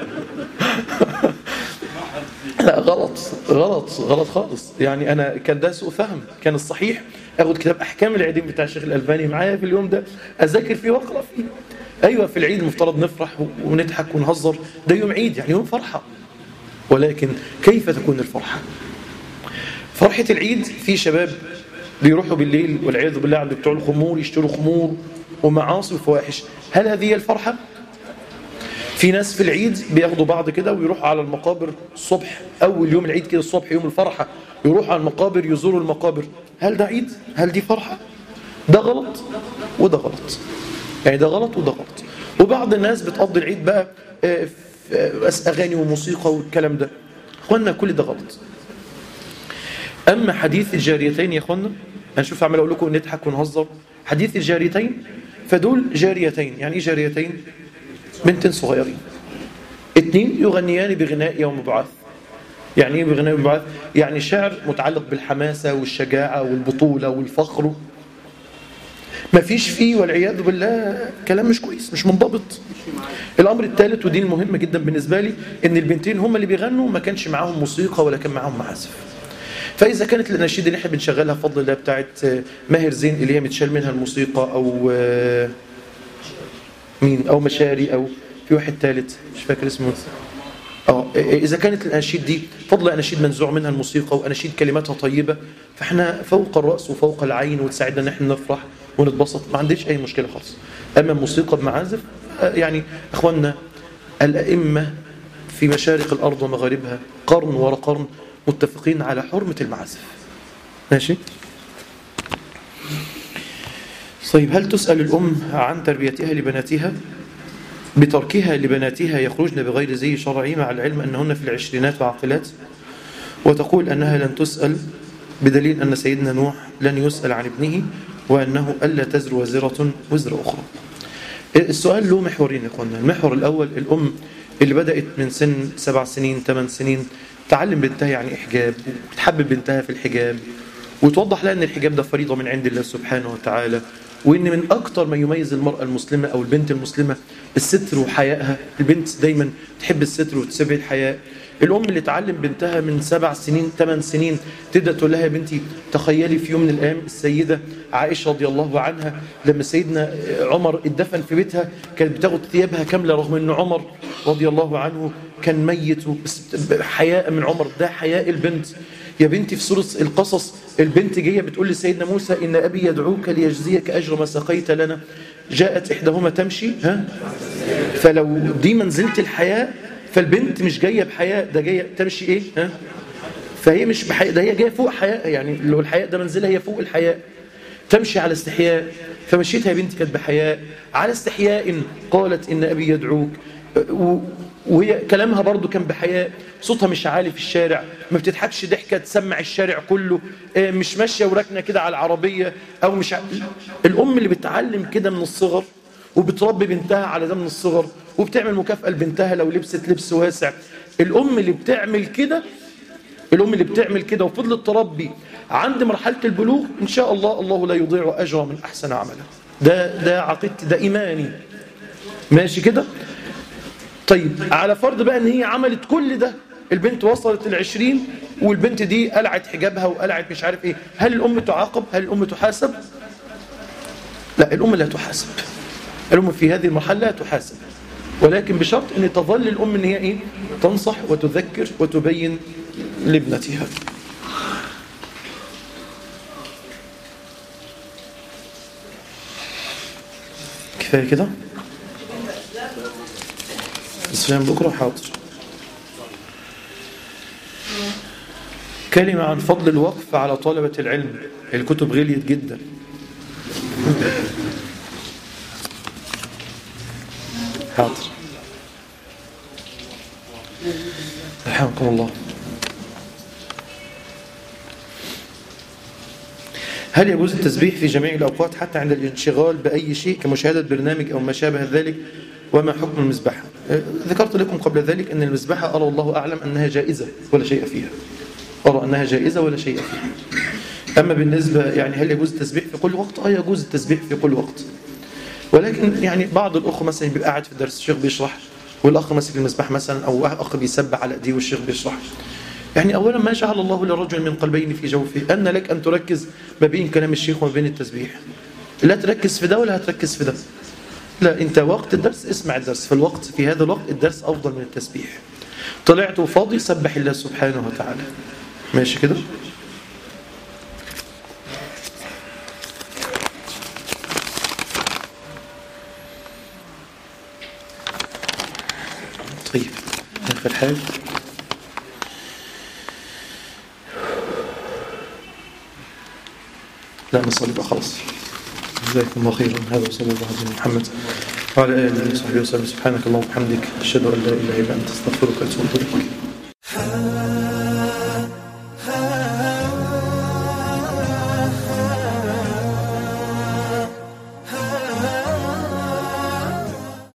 A: لا غلط غلط غلط خالص يعني انا كان ده سوء فهم كان الصحيح اخد كتاب احكام العيدين بتاع الشيخ الالباني معايا في اليوم ده اذاكر فيه واقرا فيه ايوه في العيد المفترض نفرح ونضحك ونهزر ده يوم عيد يعني يوم فرحه ولكن كيف تكون الفرحه فرحه العيد في شباب بيروحوا بالليل والعياذ بالله عند بتوع الخمور يشتروا خمور ومعاصي وفواحش هل هذه هي الفرحه في ناس في العيد بياخدوا بعض كده ويروحوا على المقابر الصبح اول يوم العيد كده الصبح يوم الفرحه يروحوا على المقابر يزوروا المقابر هل ده عيد هل دي فرحه ده غلط وده غلط يعني ده غلط وده غلط وبعض الناس بتقضي العيد بقى في اغاني وموسيقى والكلام ده اخوانا كل ده غلط اما حديث الجاريتين يا اخوانا انا شوف عمال اقول لكم نضحك ونهزر حديث الجاريتين فدول جاريتين يعني ايه جاريتين بنتين صغيرين اثنين يغنيان بغناء يوم بعث يعني ايه بغناء يوم بعث يعني شعر متعلق بالحماسة والشجاعة والبطولة والفخر ما فيش فيه والعياذ بالله كلام مش كويس مش منضبط الامر الثالث ودي المهمة جدا بالنسبة لي ان البنتين هم اللي بيغنوا ما كانش معاهم موسيقى ولا كان معاهم معازف فاذا كانت الاناشيد اللي احنا بنشغلها بفضل الله بتاعت ماهر زين اللي هي متشال منها الموسيقى او مين او مشاري او في واحد ثالث مش فاكر اسمه اه اذا كانت الاناشيد دي فضل اناشيد منزوع منها الموسيقى واناشيد كلماتها طيبه فاحنا فوق الراس وفوق العين وتساعدنا ان احنا نفرح ونتبسط ما عنديش اي مشكله خالص اما الموسيقى بمعازف يعني اخواننا الائمه في مشارق الارض ومغاربها قرن ورا قرن متفقين على حرمه المعازف ماشي طيب هل تسأل الأم عن تربيتها لبناتها بتركها لبناتها يخرجن بغير زي شرعي مع العلم أنهن في العشرينات وعاقلات وتقول أنها لن تسأل بدليل أن سيدنا نوح لن يسأل عن ابنه وأنه ألا تزر وزرة وزر أخرى السؤال له محورين يا إخوانا المحور الأول الأم اللي بدأت من سن سبع سنين ثمان سنين تعلم بنتها يعني إحجاب وتحبب بنتها في الحجاب وتوضح لها أن الحجاب ده فريضة من عند الله سبحانه وتعالى وان من اكتر ما يميز المراه المسلمه او البنت المسلمه الستر وحيائها البنت دايما تحب الستر وتسبع الحياء الام اللي تعلم بنتها من سبع سنين ثمان سنين تبدا تقول لها يا بنتي تخيلي في يوم من الايام السيده عائشه رضي الله عنها لما سيدنا عمر اتدفن في بيتها كانت بتاخد ثيابها كامله رغم ان عمر رضي الله عنه كان ميت بس حياء من عمر ده حياء البنت يا بنتي في سورة القصص البنت جاية بتقول لسيدنا موسى إن أبي يدعوك ليجزيك أجر ما سقيت لنا جاءت إحداهما تمشي ها فلو دي منزلة الحياة فالبنت مش جاية بحياء ده جاية تمشي إيه ها فهي مش بحياء ده هي جاية فوق حياء يعني لو الحياء ده منزلها هي فوق الحياء تمشي على استحياء فمشيتها يا بنتي كانت بحياء على استحياء قالت إن أبي يدعوك وهي كلامها برضو كان بحياء صوتها مش عالي في الشارع ما بتضحكش ضحكة تسمع الشارع كله مش ماشية وراكنة كده على العربية أو مش ع... الأم اللي بتعلم كده من الصغر وبتربي بنتها على ده من الصغر وبتعمل مكافأة لبنتها لو لبست لبس واسع الأم اللي بتعمل كده الأم اللي بتعمل كده وفضلت تربي عند مرحلة البلوغ إن شاء الله الله لا يضيع أجر من أحسن عمله ده ده عقيدتي ده إيماني ماشي كده طيب على فرض بقى ان هي عملت كل ده البنت وصلت العشرين والبنت دي قلعت حجابها وقلعت مش عارف ايه هل الام تعاقب هل الام تحاسب لا الام لا تحاسب الام في هذه المرحله لا تحاسب ولكن بشرط ان تظل الام ان هي ايه تنصح وتذكر وتبين لابنتها كفايه كده الصيام بكرة حاضر كلمة عن فضل الوقف على طلبة العلم الكتب غليت جدا حاضر رحمكم الله
C: هل يجوز التسبيح في جميع الأوقات حتى عند الانشغال بأي شيء كمشاهدة برنامج أو ما شابه ذلك وما حكم المسبحة آه، ذكرت لكم قبل ذلك أن المسبحة أرى والله أعلم أنها جائزة ولا شيء فيها أرى أنها جائزة ولا شيء فيها أما بالنسبة يعني هل يجوز التسبيح في كل وقت؟ آه يجوز التسبيح في كل وقت ولكن يعني بعض الأخوة مثلا بيبقى قاعد في درس الشيخ بيشرح والأخ ماسك المسبح مثلا أو أخ بيسبح على أيديه والشيخ بيشرح يعني أولا ما جعل الله لرجل من قلبين في جوفه أن لك أن تركز ما بين كلام الشيخ وما بين التسبيح لا تركز في ده ولا هتركز في ده لا أنت وقت الدرس اسمع الدرس في الوقت في هذا الوقت الدرس أفضل من التسبيح طلعت فاضي سبح الله سبحانه وتعالى ماشي كده طيب آخر حاجة لا نصلي بقى خلاص جزاكم الله خيرا هذا وصلى الله على محمد وعلى اله وصحبه وسلم سبحانك اللهم وبحمدك اشهد ان لا اله الا انت استغفرك واتوب اليك